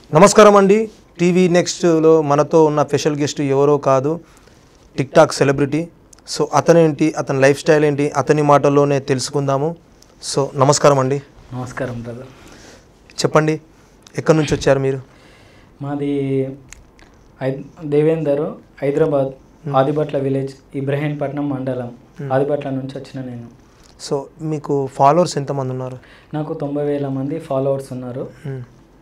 నమస్కారం అండి టీవీ నెక్స్ట్లో మనతో ఉన్న స్పెషల్ గెస్ట్ ఎవరో కాదు టిక్ టాక్ సెలబ్రిటీ సో అతనేంటి అతని లైఫ్ స్టైల్ ఏంటి అతని మాటల్లోనే తెలుసుకుందాము సో నమస్కారం అండి నమస్కారం బ్రదర్ చెప్పండి ఎక్కడి నుంచి వచ్చారు మీరు మాది హై- దేవేందర్ హైదరాబాద్ ఆదిబట్ల విలేజ్ ఇబ్రహీంపట్నం మండలం ఆదిబట్ల నుంచి వచ్చిన నేను సో మీకు ఫాలోవర్స్ ఎంతమంది ఉన్నారు నాకు తొంభై వేల మంది ఫాలోవర్స్ ఉన్నారు మ్మ్.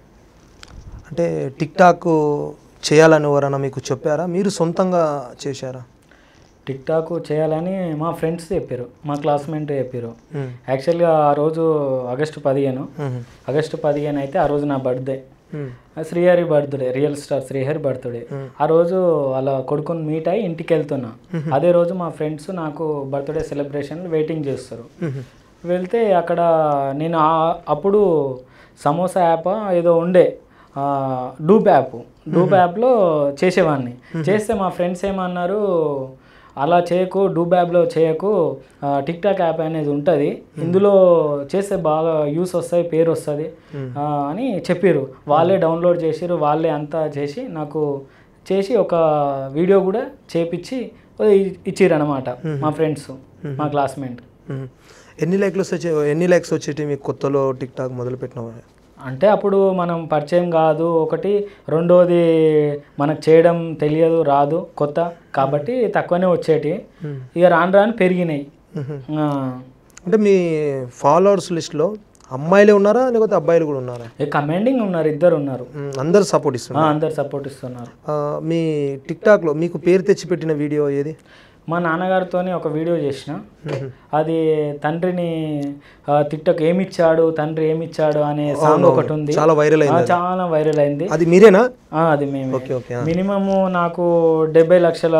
అంటే టిక్ టాక్ చేయాలని ఎవరైనా మీకు చెప్పారా మీరు సొంతంగా చేశారా టిక్ టాక్ చేయాలని మా ఫ్రెండ్స్ చెప్పారు మా క్లాస్మేట్ చెప్పారు మ్మ్. యాక్చువల్గా ఆ రోజు ఆగస్టు పదిహేను మ్మ్. ఆగస్టు పదిహేను అయితే ఆ రోజు నా బర్త్డే మ్మ్. Srihari birthday real star Srihari birthday ఆ రోజు అలా కొడుకుని మీట్ అయ్యి ఇంటికి వెళ్తున్నా అదే రోజు మా ఫ్రెండ్స్ నాకు బర్త్డే సెలబ్రేషన్ వెయిటింగ్ చేస్తారు మ్మ్. వెళ్తే అక్కడ నేను ఆ- అప్పుడు సమోసా యాప్ ఏదో ఉండే ఆ, డూప్ యాప్ డూప్ యాప్లో చేసేవాడిని చేస్తే మా ఫ్రెండ్స్ ఏమన్నారు అలా చేయకు డూప్ యాప్లో చేయకు ఆ, టిక్ టాక్ యాప్ అనేది ఉంటుంది ఇందులో చేస్తే బాగా యూస్ వస్తుంది పేరు వస్తుంది ఆ, అని చెప్పారు వాళ్ళే డౌన్లోడ్ చేసిర్రు వాళ్ళే అంతా చేసి నాకు చేసి ఒక వీడియో కూడా చేపించి ఇచ్చిర్రు అనమాట మా ఫ్రెండ్స్ మా క్లాస్మేట్ మ్మ్. ఎన్ని లైక్స్ వచ్చే ఎన్ని లైక్స్ వచ్చేటి మీకు కొత్తలో టిక్ టాక్ మొదలు పెట్టిన అంటే అప్పుడు మనం పరిచయం కాదు ఒకటి రెండోది మనకు చేయడం తెలియదు రాదు కొత్త కాబట్టి తక్కువనే వచ్చేటి ఇక రాను రాను పెరిగినాయి ఆ, అంటే మీ ఫాలోవర్స్ లిస్ట్లో అమ్మాయిలే ఉన్నారా లేకపోతే అబ్బాయిలు కూడా ఉన్నారా ఇక కమాండింగ్ ఉన్నారు ఇద్దరు ఉన్నారు మ్మ్. అందరు సపోర్ట్ ఆ, ఇస్తున్నారు అందరు సపోర్ట్ ఇస్తున్నారు ఆ, మీ టిక్ టాక్లో మీకు పేరు తెచ్చి పెట్టిన వీడియో ఏది మా నాన్నగారితోని ఒక వీడియో చేసిన అది తండ్రిని ఆ, తిట్టకు ఏమిచ్చాడు తండ్రి ఏమిచ్చాడు అనే సాంగ్ ఒకటి ఉంది చాలా వైరల్ ఆ, అయింది చాలా వైరల్ అయింది అది మీరేనా ఆ, అది మేము ఓకే ఓకే మినిమము నాకు డెబ్బై లక్షల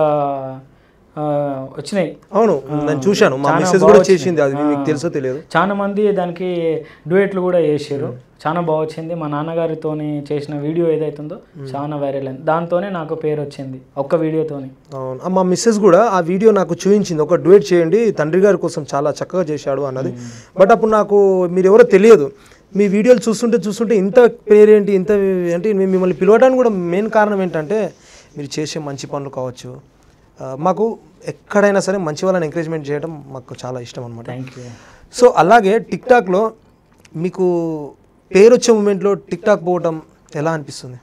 ఆ, వచ్చినాయి అవును నేను చూశాను మా మిస్సెస్ కూడా చేసింది అది మీకు తెలుసో తెలియదు చాలా మంది దానికి డ్యూయెట్లు కూడా చేసారు చాలా బాగా వచ్చింది మా నాన్నగారితోని చేసిన వీడియో ఏదైతుందో చాలా వైరల్ అయింది దాంతోనే నాకు పేరు వచ్చింది ఒక్క వీడియోతోని అవును ఆ, మా మిస్సెస్ కూడా ఆ వీడియో నాకు చూపించింది ఒక డ్యూయట్ చేయండి తండ్రి గారి కోసం చాలా చక్కగా చేశాడు అన్నది బట్ అప్పుడు నాకు మీరు ఎవరో తెలియదు మీ వీడియోలు చూస్తుంటే చూస్తుంటే ఇంత పేరేంటి ఇంత అంటే మేము మిమ్మల్ని పిలవడానికి కూడా మెయిన్ కారణం ఏంటంటే మీరు చేసే మంచి పనులు కావచ్చు ఆ, మాకు ఎక్కడైనా సరే మంచి వాళ్ళని ఎంకరేజ్మెంట్ చేయడం మాకు చాలా ఇష్టం అనమాట థ్యాంక్ యూ సో అలాగే టిక్ టాక్లో మీకు పేరు వచ్చే మూమెంట్లో టిక్ టాక్ పోవటం ఎలా అనిపిస్తుంది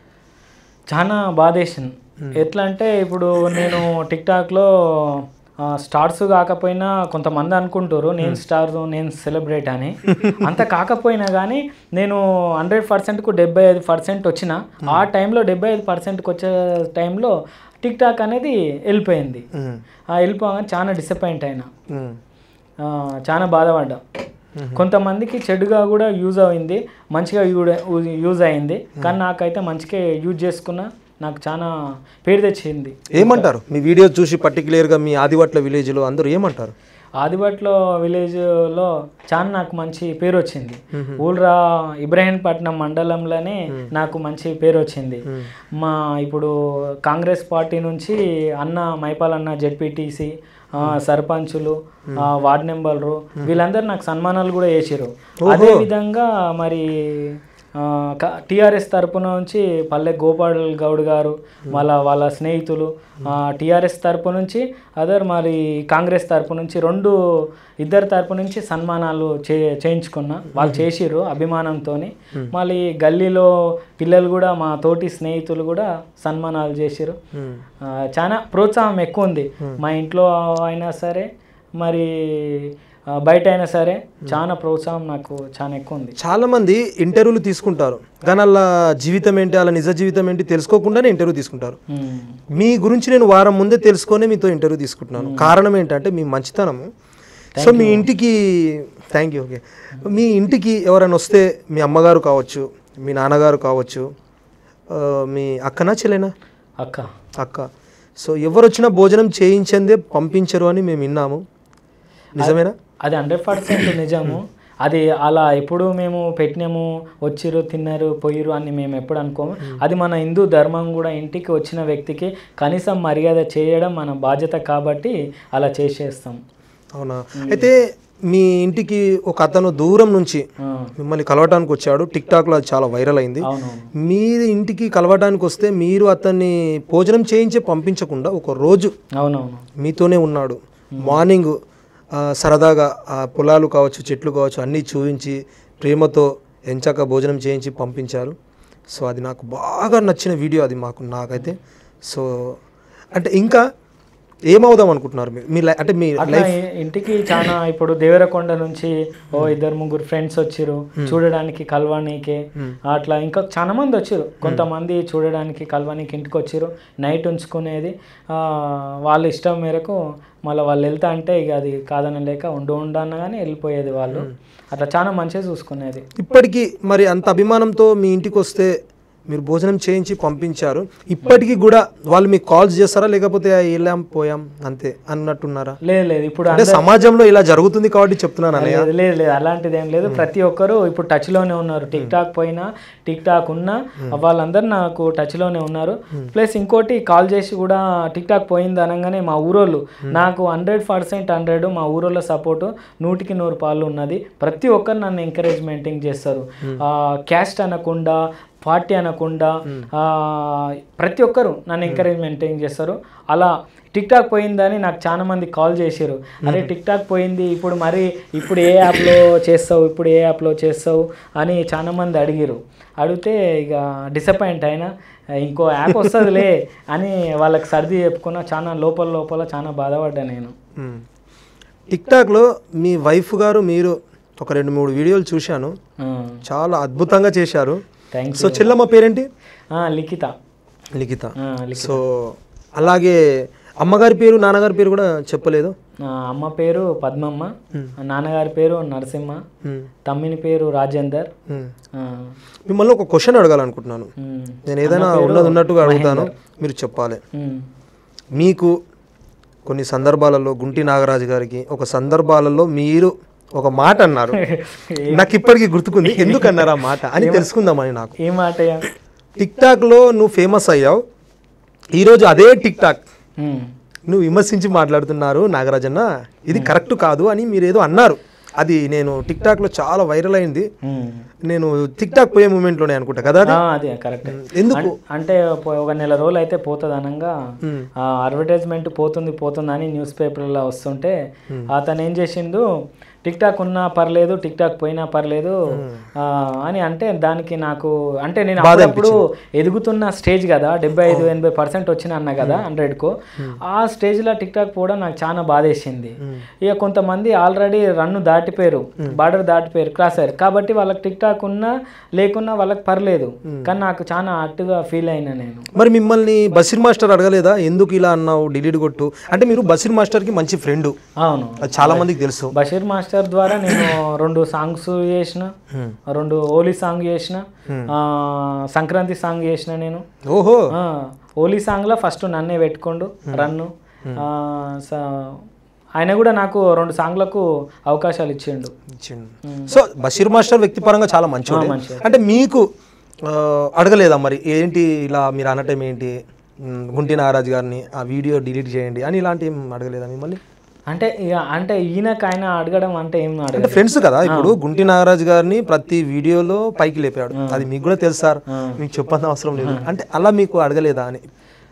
చాలా బాధేసింది ఎట్లా అంటే ఇప్పుడు నేను టిక్ టాక్లో స్టార్స్ కాకపోయినా కొంతమంది అనుకుంటారు నేను స్టార్ నేను సెలబ్రేట్ అని అంత కాకపోయినా కానీ నేను హండ్రెడ్ పర్సెంట్కు డెబ్బై ఐదు పర్సెంట్ వచ్చిన ఆ టైంలో డెబ్బై ఐదు పర్సెంట్కి వచ్చే టైంలో టిక్ టాక్ అనేది వెళ్ళిపోయింది మ్మ్. ఆ వెళ్ళిపోగానే చాలా డిసప్పాయింట్ అయినా మ్మ్. ఆ, చాలా బాధపడ్డా కొంతమందికి చెడుగా కూడా యూజ్ అయింది మంచిగా యూ- యూజ్ అయింది కానీ నాకైతే మంచిగా యూజ్ చేసుకున్నా నాకు చాలా పేరు తెచ్చింది ఏమంటారు మీ వీడియో చూసి పర్టికులర్గా మీ ఆదివట్ల విలేజ్లో అందరూ ఏమంటారు ఆదిబట్లో విలేజ్లో చాలా నాకు మంచి పేరు వచ్చింది ఊళ్ళరా ఇబ్రహీంపట్నం మండలంలోనే నాకు మంచి పేరు వచ్చింది మా ఇప్పుడు కాంగ్రెస్ పార్టీ నుంచి అన్న మైపాల్ అన్న జెడ్పీటీసీ సర్పంచులు ఆ, వార్డ్ మెంబర్లు వీళ్ళందరూ నాకు సన్మానాలు కూడా చేసిరు అదే విధంగా మరి టిఆర్ఎస్ తరపున నుంచి పల్లె గోపాల్ గౌడ్ గారు వాళ్ళ వాళ్ళ స్నేహితులు టిఆర్ఎస్ తరపు నుంచి అదర్ మరి కాంగ్రెస్ తరపు నుంచి రెండు ఇద్దరు తరపు నుంచి సన్మానాలు చే చేయించుకున్నా వాళ్ళు చేసిర్రు అభిమానంతో మళ్ళీ గల్లీలో పిల్లలు కూడా మా తోటి స్నేహితులు కూడా సన్మానాలు చేసిర్రు మ్మ్. ఆ, చాలా ప్రోత్సాహం ఎక్కువ ఉంది మా ఇంట్లో అయినా సరే మరి ఆ, బయట అయినా సరే చాలా ప్రోత్సాహం నాకు చాలా ఎక్కువ ఉంది చాలా మంది ఇంటర్వ్యూలు తీసుకుంటారు కానీ వాళ్ళ జీవితం ఏంటి వాళ్ళ నిజ జీవితం ఏంటి తెలుసుకోకుండానే ఇంటర్వ్యూ తీసుకుంటారు ఉమ్. మీ గురించి నేను వారం ముందే తెలుసుకొని మీతో ఇంటర్వ్యూ తీసుకుంటున్నాను కారణం ఏంటంటే మీ మంచితనము సో మీ ఇంటికి థ్యాంక్ యూ ఓకే మీ ఇంటికి ఎవరైనా వస్తే మీ అమ్మగారు కావచ్చు మీ నాన్నగారు కావచ్చు ఆ, మీ అక్కనా చెల్లెనా అక్క అక్క సో ఎవరు వచ్చినా భోజనం చేయించందే పంపించరు అని మేము విన్నాము నిజమేనా అది హండ్రెడ్ పర్సెంట్ నిజము అది అలా ఎప్పుడు మేము పెట్టినాము వచ్చిర్రు తిన్నారు పోయిరు అని మేము ఎప్పుడు అనుకోము అది మన హిందూ ధర్మం కూడా ఇంటికి వచ్చిన వ్యక్తికి కనీసం మర్యాద చేయడం మన బాధ్యత కాబట్టి అలా చేసేస్తాం అవునా అయితే మీ ఇంటికి ఒక అతను దూరం నుంచి ఆ, మిమ్మల్ని కలవటానికి వచ్చాడు టిక్ టాక్లో అది చాలా వైరల్ అయింది అవునవును మీ ఇంటికి కలవడానికి వస్తే మీరు అతన్ని భోజనం చేయించి పంపించకుండా ఒక రోజు అవునవును మీతోనే ఉన్నాడు మార్నింగ్ ఆ, సరదాగా ఆ పొలాలు కావచ్చు చెట్లు కావచ్చు అన్నీ చూపించి ప్రేమతో ఎంచక్క భోజనం చేయించి పంపించారు సో అది నాకు బాగా నచ్చిన వీడియో అది మాకు నాకైతే సో అంటే ఇంకా ఏమవుదాం అనుకుంటున్నారు మీరు మీ లై- అంటే మీ అట్లా ఇ- ఇంటికి చాలా ఇప్పుడు దేవరకొండ నుంచి ఓ ఇద్దరు ముగ్గురు ఫ్రెండ్స్ వచ్చిర్రు చూడడానికి కలవానికి అట్లా ఇంకా చాలా మంది వచ్చిర్రు కొంతమంది చూడడానికి కలవానికి ఇంటికి వచ్చిర్రు నైట్ ఉంచుకునేది ఆ, వాళ్ళ ఇష్టం మేరకు మళ్ళీ వాళ్ళు వెళ్తా అంటే ఇక అది కాదని లేక ఉండు ఉండు అన్న కానీ వెళ్ళిపోయేది వాళ్ళు అట్లా చాలా మంచిగా చూసుకునేది ఇప్పటికీ మరి అంత అభిమానంతో మీ ఇంటికి వస్తే మీరు భోజనం చేయించి పంపించారు ఇప్పటికీ కూడా వాళ్ళు మీకు కాల్స్ చేస్తారా లేకపోతే "ఆ, వెళ్ళాం పోయాం అంతే అన్నట్టున్నారా లేదు లేదు ఇప్పుడు అంటే సమాజంలో ఇలా జరుగుతుంది కాబట్టి చెప్తున్నాను అన్నయ్య లేదు లేదు లేదు అలాంటిది ఏం లేదు ప్రతి ఒక్కరు ఇప్పుడు టచ్ లోనే ఉన్నారు టిక్ టాక్ పోయినా టిక్ టాక్ ఉన్నా వాళ్ళందరూ నాకు టచ్ లోనే ఉన్నారు ప్లస్ ఇంకోటి కాల్ చేసి కూడా టిక్ టాక్ పోయింది అనగానే మా ఊరోళ్ళు నాకు హండ్రెడ్ పర్సెంట్ హండ్రెడ్ మా ఊరోళ్ళ సపోర్ట్ నూటికి నూరు పాలు ఉన్నది ప్రతి ఒక్కరు నన్ను ఎంకరేజ్మెంటింగ్ చేస్తారు క్యాస్ట్ అనకుండా పార్టీ అనకుండా ఆ, ప్రతి ఒక్కరు నన్ను ఎంకరేజ్మెంటింగ్ చేస్తారు అలా టిక్ టాక్ పోయిందని నాకు చాలా మంది కాల్ చేశారు అరే టిక్ టాక్ పోయింది ఇప్పుడు మరి ఇప్పుడు ఏ యాప్లో చేస్తావు ఇప్పుడు ఏ యాప్లో చేస్తావు అని చాలా మంది అడిగిరు అడిగితే ఇక డిసప్పాయింట్ అయినా ఇంకో యాప్ వస్తుందిలే అని వాళ్ళకి సర్ది చెప్పుకున్న చాలా లోపల లోపల చాలా బాధపడ్డా నేను మ్మ్. టిక్ టాక్లో మీ వైఫ్ గారు మీరు ఒక రెండు మూడు వీడియోలు చూశాను చాలా అద్భుతంగా చేశారు థ్యాంక్స్ సో చెల్లమ్మ పేరేంటి లిఖిత లిఖిత ఆ, లిఖిత సో అలాగే అమ్మగారి పేరు నాన్నగారి పేరు కూడా చెప్పలేదు ఆ, అమ్మ పేరు పద్మమ్మ నాన్నగారి పేరు నరసింహ మ్మ్. తమ్మిని పేరు రాజేందర్ మ్మ్. ఆ, మిమ్మల్ని ఒక క్వశ్చన్ అడగాలనుకుంటున్నాను ఉమ్, నేను ఏదైనా ఉన్నది ఉన్నట్టుగా అడుగుతాను మీరు చెప్పాలి ఉమ్. మీకు కొన్ని సందర్భాలలో గుంటి నాగరాజు గారికి ఒక సందర్భాలలో మీరు ఒక మాట అన్నారు నాకు ఇప్పటికీ గుర్తుకుంది ఎందుకు అన్నారు ఆ మాట అని తెలుసుకుందామని నాకు ఏ మాట టిక్ టాక్లో నువ్వు ఫేమస్ అయ్యావు ఈరోజు అదే టిక్ టాక్ ఉమ్, నువ్వు విమర్శించి మాట్లాడుతున్నారు నాగరాజన్న ఇది కరెక్ట్ కాదు అని మీరు ఏదో అన్నారు అది నేను టిక్ టాక్లో చాలా వైరల్ అయింది ఉమ్. నేను టిక్ టాక్ పోయే మూమెంట్లోనే అనుకుంటా కదా అది ఆ, అదే కరెక్ట్ ఎందుకు అంటే పో- ఒక నెల రోజులు అయితే పోతుంది అనగా మ్మ్. అడ్వర్టైజ్మెంట్ పోతుంది పోతుంది అని న్యూస్ పేపర్లో వస్తుంటే అతను ఏం చేసిండు టిక్ టాక్ ఉన్నా పర్లేదు టిక్ టాక్ పోయినా పర్లేదు ఆ, అని అంటే దానికి నాకు అంటే నేను అప్పుడప్పుడు ఎదుగుతున్న స్టేజ్ కదా డెబ్బై ఐదు ఎనభై పర్సెంట్ వచ్చిన అన్న కదా హండ్రెడ్కు ఆ స్టేజ్లో టిక్ టాక్ పోవడం నాకు చాలా బాధేసింది ఇక కొంతమంది ఆల్రెడీ రన్ను దాటిపోయారు బార్డర్ దాటిపోయారు క్రాస్ అయ్యారు కాబట్టి వాళ్ళకి టిక్ టాక్ ఉన్నా లేకున్నా వాళ్ళకి పర్లేదు కానీ నాకు చాలా అట్టుగా ఫీల్ అయినా నేను మరి మిమ్మల్ని బసిర్ మాస్టర్ అడగలేదా ఎందుకు ఇలా అన్నావు డిలీట్ కొట్టు అంటే మీరు బసిర్ మాస్టర్కి మంచి ఫ్రెండ్ అవును అది చాలా మందికి తెలుసు బషీర్ మాస్టర్ ద్వారా నేను రెండు సాంగ్స్ చేసిన రెండు హోలీ సాంగ్ చేసిన ఆ, సంక్రాంతి సాంగ్ చేసిన నేను ఓహో ఆ, హోలీ సాంగ్లో ఫస్ట్ నన్నే పెట్టుకోండు రన్ను ఆ, స- ఆయన కూడా నాకు రెండు సాంగ్లకు అవకాశాలు ఇచ్చిండు ఇచ్చిండు. సో బషీర్ మాస్టర్ వ్యక్తిపరంగా చాలా మంచోడు మంచోడు. అంటే మీకు ఆ, అడగలేదా మరి ఏంటి ఇలా మీరు అనటం ఏంటి ఉమ్, గుంటి నాగరాజ్ గారిని ఆ వీడియో డిలీట్ చేయండి అని ఇలాంటి ఏం అడగలేదా మిమ్మల్ని అంటే ఇక అంటే ఈయనకు ఆయన అడగడం అంటే ఏం అంటే అడగదు ఫ్రెండ్స్ కదా ఇప్పుడు గుంటి నాగరాజ్ గారిని ప్రతి వీడియోలో పైకి లేపాడు అది మీకు కూడా తెలుసు సార్ మీకు చెప్పాల్సిన అవసరం లేదు అంటే అలా మీకు అడగలేదా అని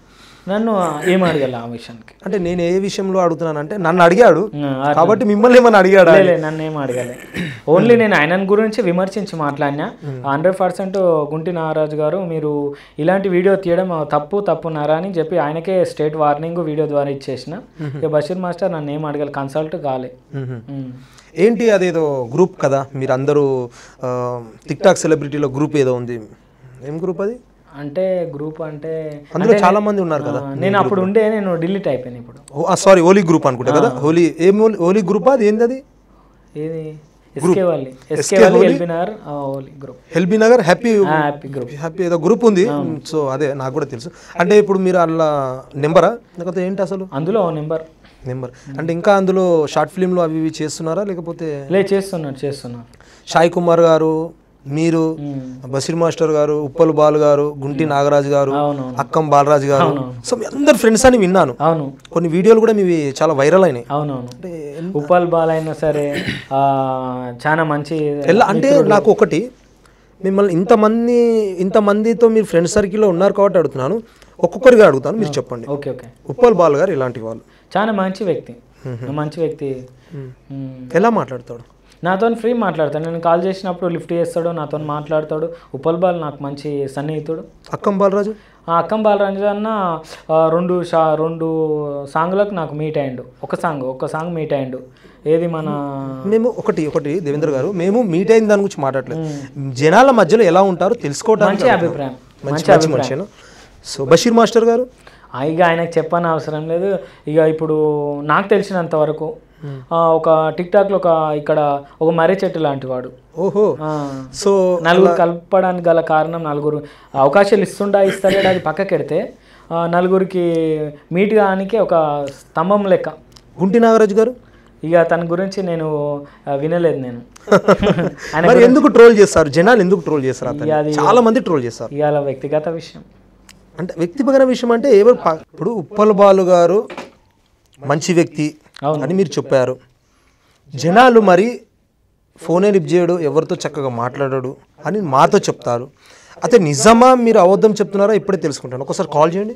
నన్ను ఏం అడగల ఆ విషయానికి అంటే నేను ఏ విషయంలో అడుగుతున్నానంటే నన్ను అడిగాడు ఆ, కాబట్టి మిమ్మల్ని ఏమన్నా అడిగాడా లే, లే, నన్ను ఏం అడగలే ఓన్లీ నేను ఆయన గురించి విమర్శించి మాట్లాడినా హండ్రెడ్ పర్సెంట్ గుంటి నాగరాజు గారు మీరు ఇలాంటి వీడియో తీయడం తప్పు తప్పున్నారా అని చెప్పి ఆయనకే స్టేట్ వార్నింగ్ వీడియో ద్వారా ఇచ్చేసిన ఇక బషీర్ మాస్టర్ నన్ను ఏం అడగాలి కన్సల్ట్ కాలే మ్మ్. ఉమ్. ఏంటి అదేదో గ్రూప్ కదా మీరు అందరూ టిక్ టాక్ సెలబ్రిటీలో గ్రూప్ ఏదో ఉంది ఏం గ్రూప్ అది అంటే గ్రూప్ అంటే అందులో చాలా మంది ఉన్నారు కదా ఆ, నేను అప్పుడు ఉండే నేను డిలీట్ అయిపోయాను ఇప్పుడు సారీ హోలీ గ్రూప్ అనుకుంటా కదా హోలీ ఏం హోలీ- హోలీ గ్రూప్ అది ఏంది అది ఏది ఎస్కే వాళ్ళు ఎస్కే వాళ్ళు వెళ్ళినారు ఓలీ గ్రూప్ హెల్బీ నగర్ హ్యాపీ హ్యాపీ గ్రూప్ హ్యాపీ ఏదో గ్రూప్ ఉంది సో అదే నాకు కూడా తెలుసు అంటే ఇప్పుడు మీరు అలా నెంబరా లేకపోతే ఏంటి అసలు అందులో నెంబర్ నెంబర్ అంటే ఇంకా అందులో షార్ట్ ఫిల్మ్లు అవి ఇవి చేస్తున్నారా లేకపోతే లే చేస్తున్నాడు చేస్తున్నాడు సాయి కుమార్ గారు మీరు బషీర్ మాస్టర్ గారు ఉప్పల్ బాలు గారు గుంటి నాగరాజు గారు అవునవును అక్కం బాలరాజు గారు సో మీ అందరు ఫ్రెండ్స్ అని విన్నాను అవును కొన్ని వీడియోలు కూడా మీవి చాలా వైరల్ అయినాయి అవునవును అంటే ఉప్పల్ బాల్ అయినా సరే ఆ, చాలా మంచి ఎలా అంటే నాకు ఒకటి మిమ్మల్ని ఇంతమంది ఇంతమందితో మీరు ఫ్రెండ్ సర్కిల్లో ఉన్నారు కాబట్టి అడుగుతున్నాను ఒక్కొక్కరిగా అడుగుతాను మీరు చెప్పండి ఓకే ఓకే ఉప్పల్ బాల్ గారు ఇలాంటి వాళ్ళు చాలా మంచి వ్యక్తి మంచి వ్యక్తి మ్మ్. ఎలా మాట్లాడతాడు నాతో ఫ్రీ మాట్లాడతాడు నేను కాల్ చేసినప్పుడు లిఫ్ట్ చేస్తాడు నాతో మాట్లాడతాడు ఉప్పల్ బాల్ నాకు మంచి సన్నిహితుడు అక్కం బాలరాజు ఆ అక్కం బాలరంజు అన్న ఆ, రెండు షా రెండు సాంగ్లకు నాకు మీట్ అయ్యిండు ఒక సాంగ్ ఒక సాంగ్ మీట్ అయ్యిండు ఏది మన మేము ఒకటి ఒకటి దేవేంద్ర గారు మేము మీట్ అయిన దాని గురించి మాట్లాడలేదు జనాల మధ్యలో ఎలా ఉంటారో తెలుసుకోవడానికి మంచి అభిప్రాయం మంచి మంచి మనిషిను సో బషీర్ మాస్టర్ గారు ఆ, ఇక ఆయనకు చెప్పని అవసరం లేదు ఇక ఇప్పుడు నాకు తెలిసినంత వరకు ఆ, ఒక టిక్ టాక్లో ఒక ఇక్కడ ఒక మర్రి చెట్టు లాంటి వాడు ఓహో ఆ, సో నలుగురు కలపడానికి గల కారణం నలుగురు అవకాశాలు ఇస్తుండా ఇస్తలేడా అది పక్కకెడితే ఆ, నలుగురికి మీట్ కానికి ఒక స్తంభం లెక్క గుంటి నాగరాజు గారు ఇక తన గురించి నేను ఆ, వినలేదు నేను ఆయన మరి ఎందుకు ట్రోల్ చేస్తారు జనాలు ఎందుకు ట్రోల్ చేస్తారు అతన్ని అది- చాలా మంది ట్రోల్ చేస్తారు ఇవాళ వ్యక్తిగత విషయం అంటే వ్యక్తిగత విషయం అంటే ఎవరు ప- ఇప్పుడు ఉప్పల్ బాలు గారు మంచి వ్యక్తి అవును. అని మీరు చెప్పారు జనాలు మరి ఫోనే లిఫ్ట్ చేయడు ఎవరితో చక్కగా మాట్లాడాడు అని మాతో చెప్తారు అయితే నిజమా మీరు అబద్ధం చెప్తున్నారా ఇప్పుడే తెలుసుకుంటాను ఒకసారి కాల్ చేయండి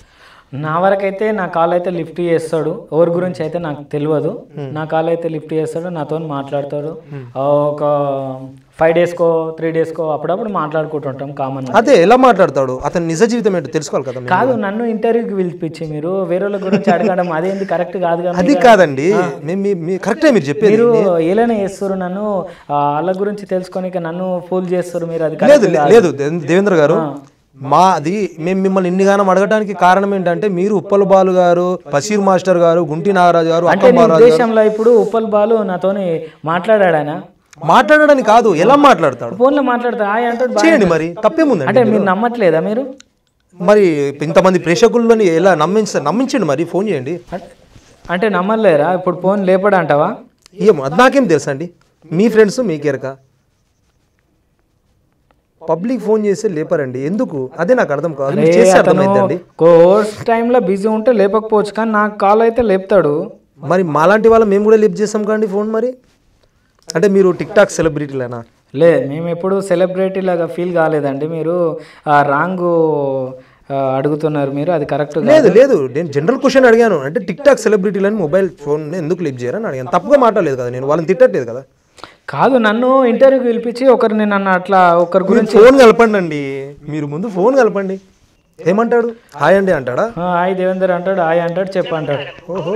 నా వరకైతే నా కాల్ అయితే లిఫ్ట్ చేస్తాడు ఎవరి గురించి అయితే నాకు తెలియదు నా కాల్ అయితే లిఫ్ట్ చేస్తాడు నాతో మాట్లాడతాడు ఆ, ఒక ఫైవ్ డేస్కో త్రీ డేస్కో అప్పుడప్పుడు మాట్లాడుకుంటుంటాం కామన్ అదే ఎలా మాట్లాడతాడు అతని నిజ జీవితం ఏంటో తెలుసుకోవాలి కదా మీరు. కాదు నన్ను ఇంటర్వ్యూకి పిలిపించి మీరు వేరే వాళ్ళ గురించి అడగడం అదేంది కరెక్ట్ కాదు కదా అది కాదండి మీ- మీ- మీ కరెక్టే మీరు చెప్పేది మీరు ఏలైనా చేస్తారు నన్ను ఆ, వాళ్ళ గురించి తెలుసుకొని నన్ను ఫూల్ చేస్తారు మీరు అది లేదు correct లే- లేదు దే- దేవేంద్ర గారు మాది మేము మిమ్మల్ని ఇన్నిగానం అడగడానికి కారణం ఏంటంటే మీరు ఉప్పల బాలు గారు బషీర్ మాస్టర్ గారు గుంటి నాగరాజు గారు అంటే అక్కం నీ బాలరాజు గారు ఉద్దేశంలో ఇప్పుడు ఉప్పల్ బాలు నాతోని మాట్లాడాడు ఆయన మాట్లాడడానికి కాదు ఎలా మాట్లాడతాడు ఫోన్లో మాట్లాడతా ఆయన అంటాడు "బాయ్." చేయండి మరి తప్పేముందండి అంటే మీరు నమ్మట్లేదా మీరు మరి ఇంతమంది ప్రేక్షకులని ఎలా నమ్మించ నమ్మించండి మరి ఫోన్ చేయండి అంటే- అంటే నమ్మలేరా ఇప్పుడు ఫోన్ లేపడంటావా ఏమో అది నాకేం తెలుసండి మీ ఫ్రెండ్స్ మీకెరక పబ్లిక్ ఫోన్ చేస్తే లేపరండి ఎందుకు అదే నాకు అర్థం కాదు మీరు చేస్తే అర్థమైందండి కోర్స్ టైంలో బిజీ ఉంటే లేపకపోవచ్చు కానీ నాకు కాల్ అయితే లేపుతాడు మరి మాలాంటి వాళ్ళ మేము కూడా లిఫ్ట్ చేస్తాం కండి ఫోన్ మరి అంటే మీరు టిక్ టాక్ సెలబ్రిటీలేనా లే మేము ఎప్పుడు సెలబ్రిటీ లాగా ఫీల్ కాలేదండి మీరు రాంగ్ అడుగుతున్నారు మీరు అది కరెక్ట్ లేదు లేదు నేను జనరల్ క్వశ్చన్ అడిగాను అంటే టిక్ టాక్ సెలబ్రిటీలని మొబైల్ ఫోన్ ఎందుకు లిఫ్ట్ చేయరని అడిగాను తప్పుగా మాట్లాడలేదు కదా నేను వాళ్ళని తిట్టట్లేదు కదా కాదు నన్ను ఇంటర్వ్యూకి పిలిపించి ఒకరిని నన్ను అట్లా ఒకరి మీరు గురించి ఫోన్ కలపండి అండి మీరు ముందు ఫోన్ కలపండి ఏమంటాడు హాయ్ అండి అంటాడా "ఆ, హాయ్ దేవేందర్ అంటాడు హాయ్ అంటాడు చెప్పు అంటాడు ఓహో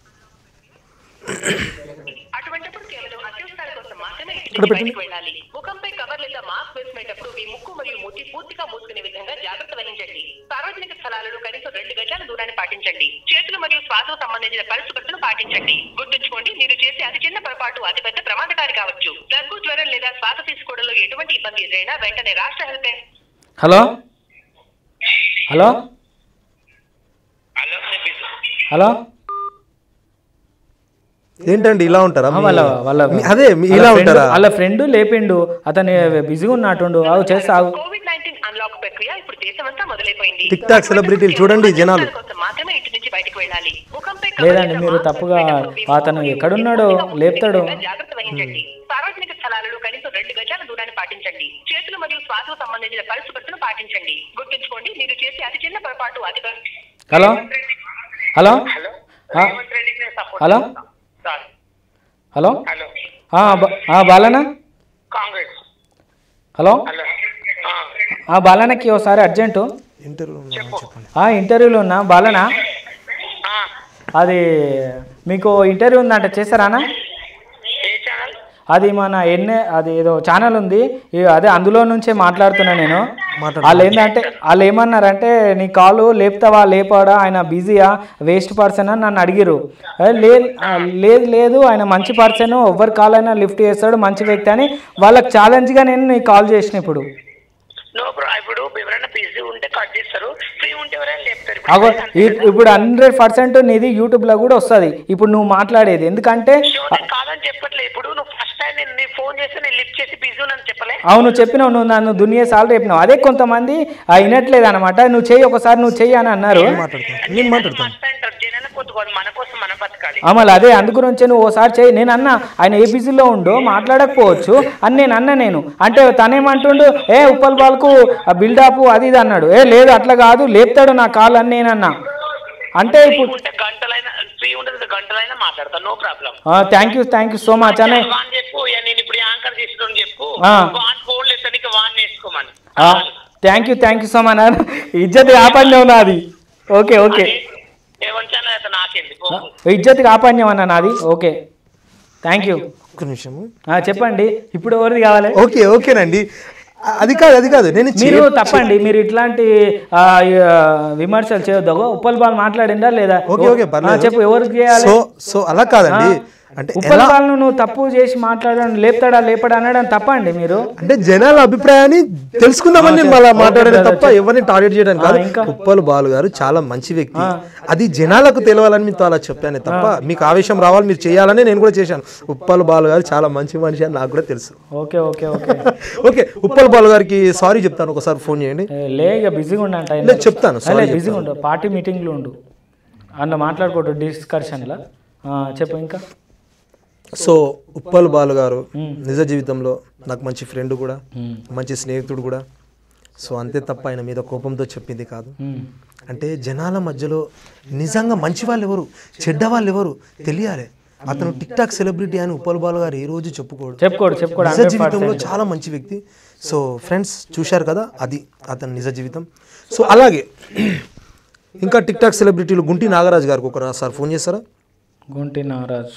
అటువంటిప్పుడు కేవలం అత్యవసరాల కోసం మాత్రమే ఇంటి నుంచి బయటకు వెళ్ళాలి ముఖంపై కవర్ లేదా మాస్క్ వేసుకునేటప్పుడు మీ ముక్కు మరియు మూతి పూర్తిగా మూసుకునే విధంగా జాగ్రత్త వహించండి సార్వజనిక స్థలాలలో కనీసం రెండు గజాల దూరాన్ని పాటించండి చేతులు మరియు శ్వాసకు సంబంధించిన పరిశుభ్రతను పాటించండి గుర్తుంచుకోండి మీరు చేసే అతి చిన్న పొరపాటు అతి పెద్ద ప్రమాదకారి కావచ్చు దగ్గు జ్వరం లేదా శ్వాస తీసుకోవడంలో ఎటువంటి ఇబ్బంది ఎదురైనా వెంటనే రాష్ట్ర helpline hello hello hello ఏంటండి ఇలా ఉంటారా ఆ, మీ- వాళ్ళ వాళ్ళ మీ- అదే మీ ఇలా వాళ్ళ ఉంటారా friend- వాళ్ళ ఫ్రెండ్ లేపిండు అతను బిజీగా ఉన్నట్టుండు అవు చేస్తా ఆగు. కోవిడ్ నైన్టీన్ అన్లాక్ ప్రక్రియ ఇప్పుడు దేశమంతా మొదలైపోయింది టిక్ టాక్ సెలబ్రిటీలు చూడండి జనాలు అవసరాల కోసం మాత్రమే ఇంటి నుంచి బయటకు వెళ్ళాలి ముఖంపై లేదండి మీరు తప్పుగా అతను ఎక్కడున్నాడో లేపుతాడు జాగ్రత్త వహించండి సార్వజనిక స్థలాలలో కనీసం రెండు గజాల దూరాన్ని పాటించండి చేతులు మరియు శ్వాసకు సంబంధించిన పరిశుభ్రతను పాటించండి గుర్తుంచుకోండి మీరు చేసే అతి చిన్న పొరపాటు అతి పెద్ద- హలో హలో ఆ, హలో హలో హలో ఆ, బ- ఆ, బాలనా కాంగ్రెస్ హలో హలో ఆ బాలనకి ఒకసారి అర్జెంటు ఇంటర్వ్యూ చెప్పండి ఆ ఇంటర్వ్యూలో ఉన్నా బాలనా అది మీకు ఇంటర్వ్యూ ఉందంట చేశారానా ఏ ఛానల్ అది మన ఎన్ఏ అది ఏదో ఛానల్ ఉంది ఈ- అదే అందులో నుంచే మాట్లాడుతున్నా నేను మాట్లాడు. వాళ్ళు ఏంటంటే వాళ్ళు ఏమన్నారంటే నీ కాలు లేపుతావా లేపాడా ఆయన బిజీయా వేస్ట్ పర్సన్ అని నన్ను అడిగిరు ఏ, లేదు ఆ, లేదు లేదు ఆయన మంచి పర్సన్ ఎవరి కాల్ అయినా లిఫ్ట్ చేస్తాడు మంచి వ్యక్తి అని వాళ్ళకి ఛాలెంజ్గా నేను నీకు కాల్ చేసిన ఇప్పుడు నో బ్రో ఇప్పుడు ఎవరైనా బిజీ ఉంటే కట్ చేస్తారు ఫ్రీ ఉంటే ఎవరైనా లేపుతారు అగో ఇప్పుడు ఇ- ఇప్పుడు హండ్రెడ్ పర్సెంట్ నీది యూట్యూబ్లో కూడా వస్తుంది ఇప్పుడు నువ్వు మాట్లాడేది ఎందుకంటే షో నేను కాదని చెప్పట్లే ఇప్పుడు నువ్వు ఫస్ట్ టైం నేను నీ ఫోన్ చేస్తే నేను లిఫ్ట్ చేసి బిజీ ఉన్నాను చెప్పలే అవును చెప్పినావు నువ్వు నన్ను దునియా సార్లు చెప్పినావు అదే కొంతమంది ఆ, వినట్లేదు అనమాట నువ్వు చెయ్యి ఒకసారి నువ్వు చెయ్యి అని అన్నారు మాట్లాడతాను నేను మాట్లాడతాను మాట్లాడతారు జనాన్ని కొట్టుకోవాలి మన కోసం మనం బతకాలి అమలు అదే అందుగురించి నువ్వు ఓసారి చెయ్యి నేను అన్నా ఆయన ఏ బిజీలో ఉండు మాట్లాడకపోవచ్చు అని నేను అన్నా నేను అంటే తనేమంటుండు ఏ ఉప్పల్ బాల్కు బిల్డప్ అది ఇది అన్నాడు ఏ లేదు అట్లా కాదు లేపుతాడు నా కాల్ అని నేను అన్నా అంటే ఫ్రీ ఇప్పుడు ఉంటే గంటలైనా ఫ్రీ ఉంటుంది గంటలైనా మాట్లాడతాను no problem thank you thank you so much అనే వాన్ చెప్పు ఇక నేను ఇప్పుడు యాంకర్ తీసుకుని చెప్పు ఆ. వాన్ ఫోన్ లేదు నీకు వాన్ నేర్చుకోమని thank you thank you so much అన్న ఇజ్జత్ కాపాడినావు నాది ఓకే ఓకే ఏమంటాను అయితే నాకేంది పో. ఇజ్జత్ కాపాడినావు అన్న నాది ఓకే థ్యాంక్ యూ ఒక్క నిమిషము చెప్పండి ఇప్పుడు ఎవరిది కావాలి ఓకే ఓకేనండి అ- అది కాదు అది కాదు నేను చే- మీరు తప్పండి మీరు ఇట్లాంటి ఆ, ఆ, విమర్శలు చేయొద్దు ఉప్పల్ బాల్ మాట్లాడిందా లేదా ఓకే ఓకే ఆ, పర్లేదు చెప్పు ఎవరికి చేయాలి సో సో అలా కాదండి అంటే ఉప్పల్ ఎలా బాల్ను నువ్వు తప్పు చేసి మాట్లాడడం లేపుతాడా లేపడా అనడం తప్పండి మీరు అంటే జనాల అభిప్రాయాన్ని తెలుసుకుందామని నేను మళ్ళీ మాట్లాడాను తప్ప ఎవరిని టార్గెట్ చేయడానికి కాదు ఇంకా? ఉప్పల్ బాలు గారు చాలా మంచి వ్యక్తి అది జనాలకు తెలియాలని మీతో అలా చెప్పాను తప్ప మీకు ఆవేశం రావాలి మీరు చేయాలని నేను కూడా చేశాను ఉప్పల్ బాలు గారు చాలా మంచి మనిషి అని నాకు కూడా తెలుసు okay okay okay okay Uppal Balu గారికి సారీ చెప్తాను ఒకసారి ఫోన్ చేయండి ఏ, లే ఇక బిజీగా ఉండంట ఆయన. లేదు, చెప్తాను, లే, sorry బిజీగా ఉండు పార్టీ మీటింగ్లో ఉండు అన్న మాట్లాడుకోవద్దు డిస్కషన్లో చెప్పు ఇంకా సో ఉప్పల్ బాలు గారు నిజ జీవితంలో నాకు మంచి ఫ్రెండ్ కూడా మంచి స్నేహితుడు కూడా సో అంతే తప్ప ఆయన మీద కోపంతో చెప్పింది కాదు ఉమ్. అంటే జనాల మధ్యలో నిజంగా మంచి వాళ్ళు ఎవరు చెడ్డ వాళ్ళు ఎవరు తెలియాలి అతను టిక్ టాక్ సెలబ్రిటీ అని ఉప్పల్ బాలు గారు ఏ రోజు చెప్పుకోడు చెప్పుకోడు చెప్పుకోడు నిజ జీవితంలో చాలా మంచి వ్యక్తి సో ఫ్రెండ్స్ చూశారు కదా అది అతని నిజ జీవితం సో అలాగే ఇంకా టిక్ టాక్ సెలబ్రిటీలు గుంటి నాగరాజు గారికి ఒక సార్ ఫోన్ చేస్తారా గుంటి నాగరాజ్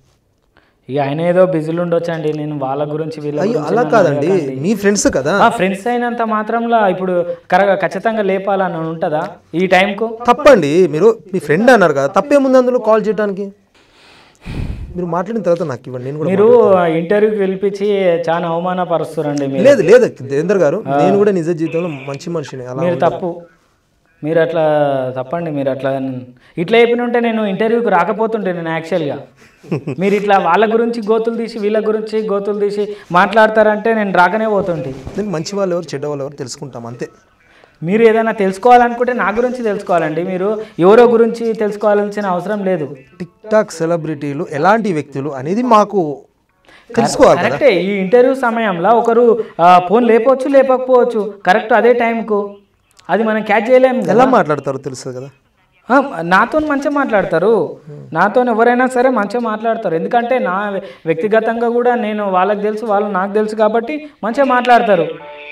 ఇక ఆయన ఏదో బిజీలు ఉండొచ్చండి నేను వాళ్ళ గురించి వీళ్ళ అయ్యో గురించి అలా నన్ను కాదండి అడగకండి. మీ ఫ్రెండ్స్ కదా ఆ ఫ్రెండ్స్ అయినంత మాత్రంలో ఇప్పుడు కరెక్ట్ ఖచ్చితంగా లేపాలని ఉంటుందా ఈ టైంకు తప్పండి మీరు మీ ఫ్రెండ్ అన్నారు కదా తప్పేముంది అందులో కాల్ చేయడానికి మీరు మాట్లాడిన తర్వాత నాకు ఇవ్వండి నేను కూడా మీరు ఇంటర్వ్యూకి పిలిపించి చాలా అవమానపరుస్తారండి మీరు లేదు లేదు దేవేందర్ గారు నేను కూడా నిజ జీవితంలో మంచి మనిషిని అలా మీరు తప్పు మీరు అట్లా తప్పండి మీరు అట్లా ఇట్లా చెప్పిన ఉంటే నేను ఇంటర్వ్యూకి రాకపోతుంటే నేను యాక్చువల్గా మీరు ఇట్లా వాళ్ళ గురించి గోతులు తీసి వీళ్ళ గురించి గోతులు తీసి మాట్లాడతారంటే నేను రాకనే పోతుంటే నేను మంచి వాళ్ళు ఎవరు చెడ్డ వాళ్ళు ఎవరు తెలుసుకుంటాం అంతే మీరు ఏదైనా తెలుసుకోవాలనుకుంటే నా గురించి తెలుసుకోవాలండి మీరు ఎవరో గురించి తెలుసుకోవాల్సిన అవసరం లేదు టిక్ టాక్ సెలబ్రిటీలు ఎలాంటి వ్యక్తులు అనేది మాకు తెలుసుకోవాలి కదా కరెక్టే ఈ ఇంటర్వ్యూ సమయంలో ఒకరు ఆ, ఫోన్ లేపవచ్చు లేపకపోవచ్చు కరెక్ట్ అదే టైంకు అది మనం క్యాచ్ చేయలేము కదా ఎలా మాట్లాడతారో తెలుస్తుంది కదా ఆ, నాతో మంచిగా మాట్లాడతారు నాతో ఎవరైనా సరే మంచిగా మాట్లాడతారు ఎందుకంటే నా వ్య- వ్యక్తిగతంగా కూడా నేను వాళ్ళకి తెలుసు వాళ్ళు నాకు తెలుసు కాబట్టి మంచిగా మాట్లాడతారు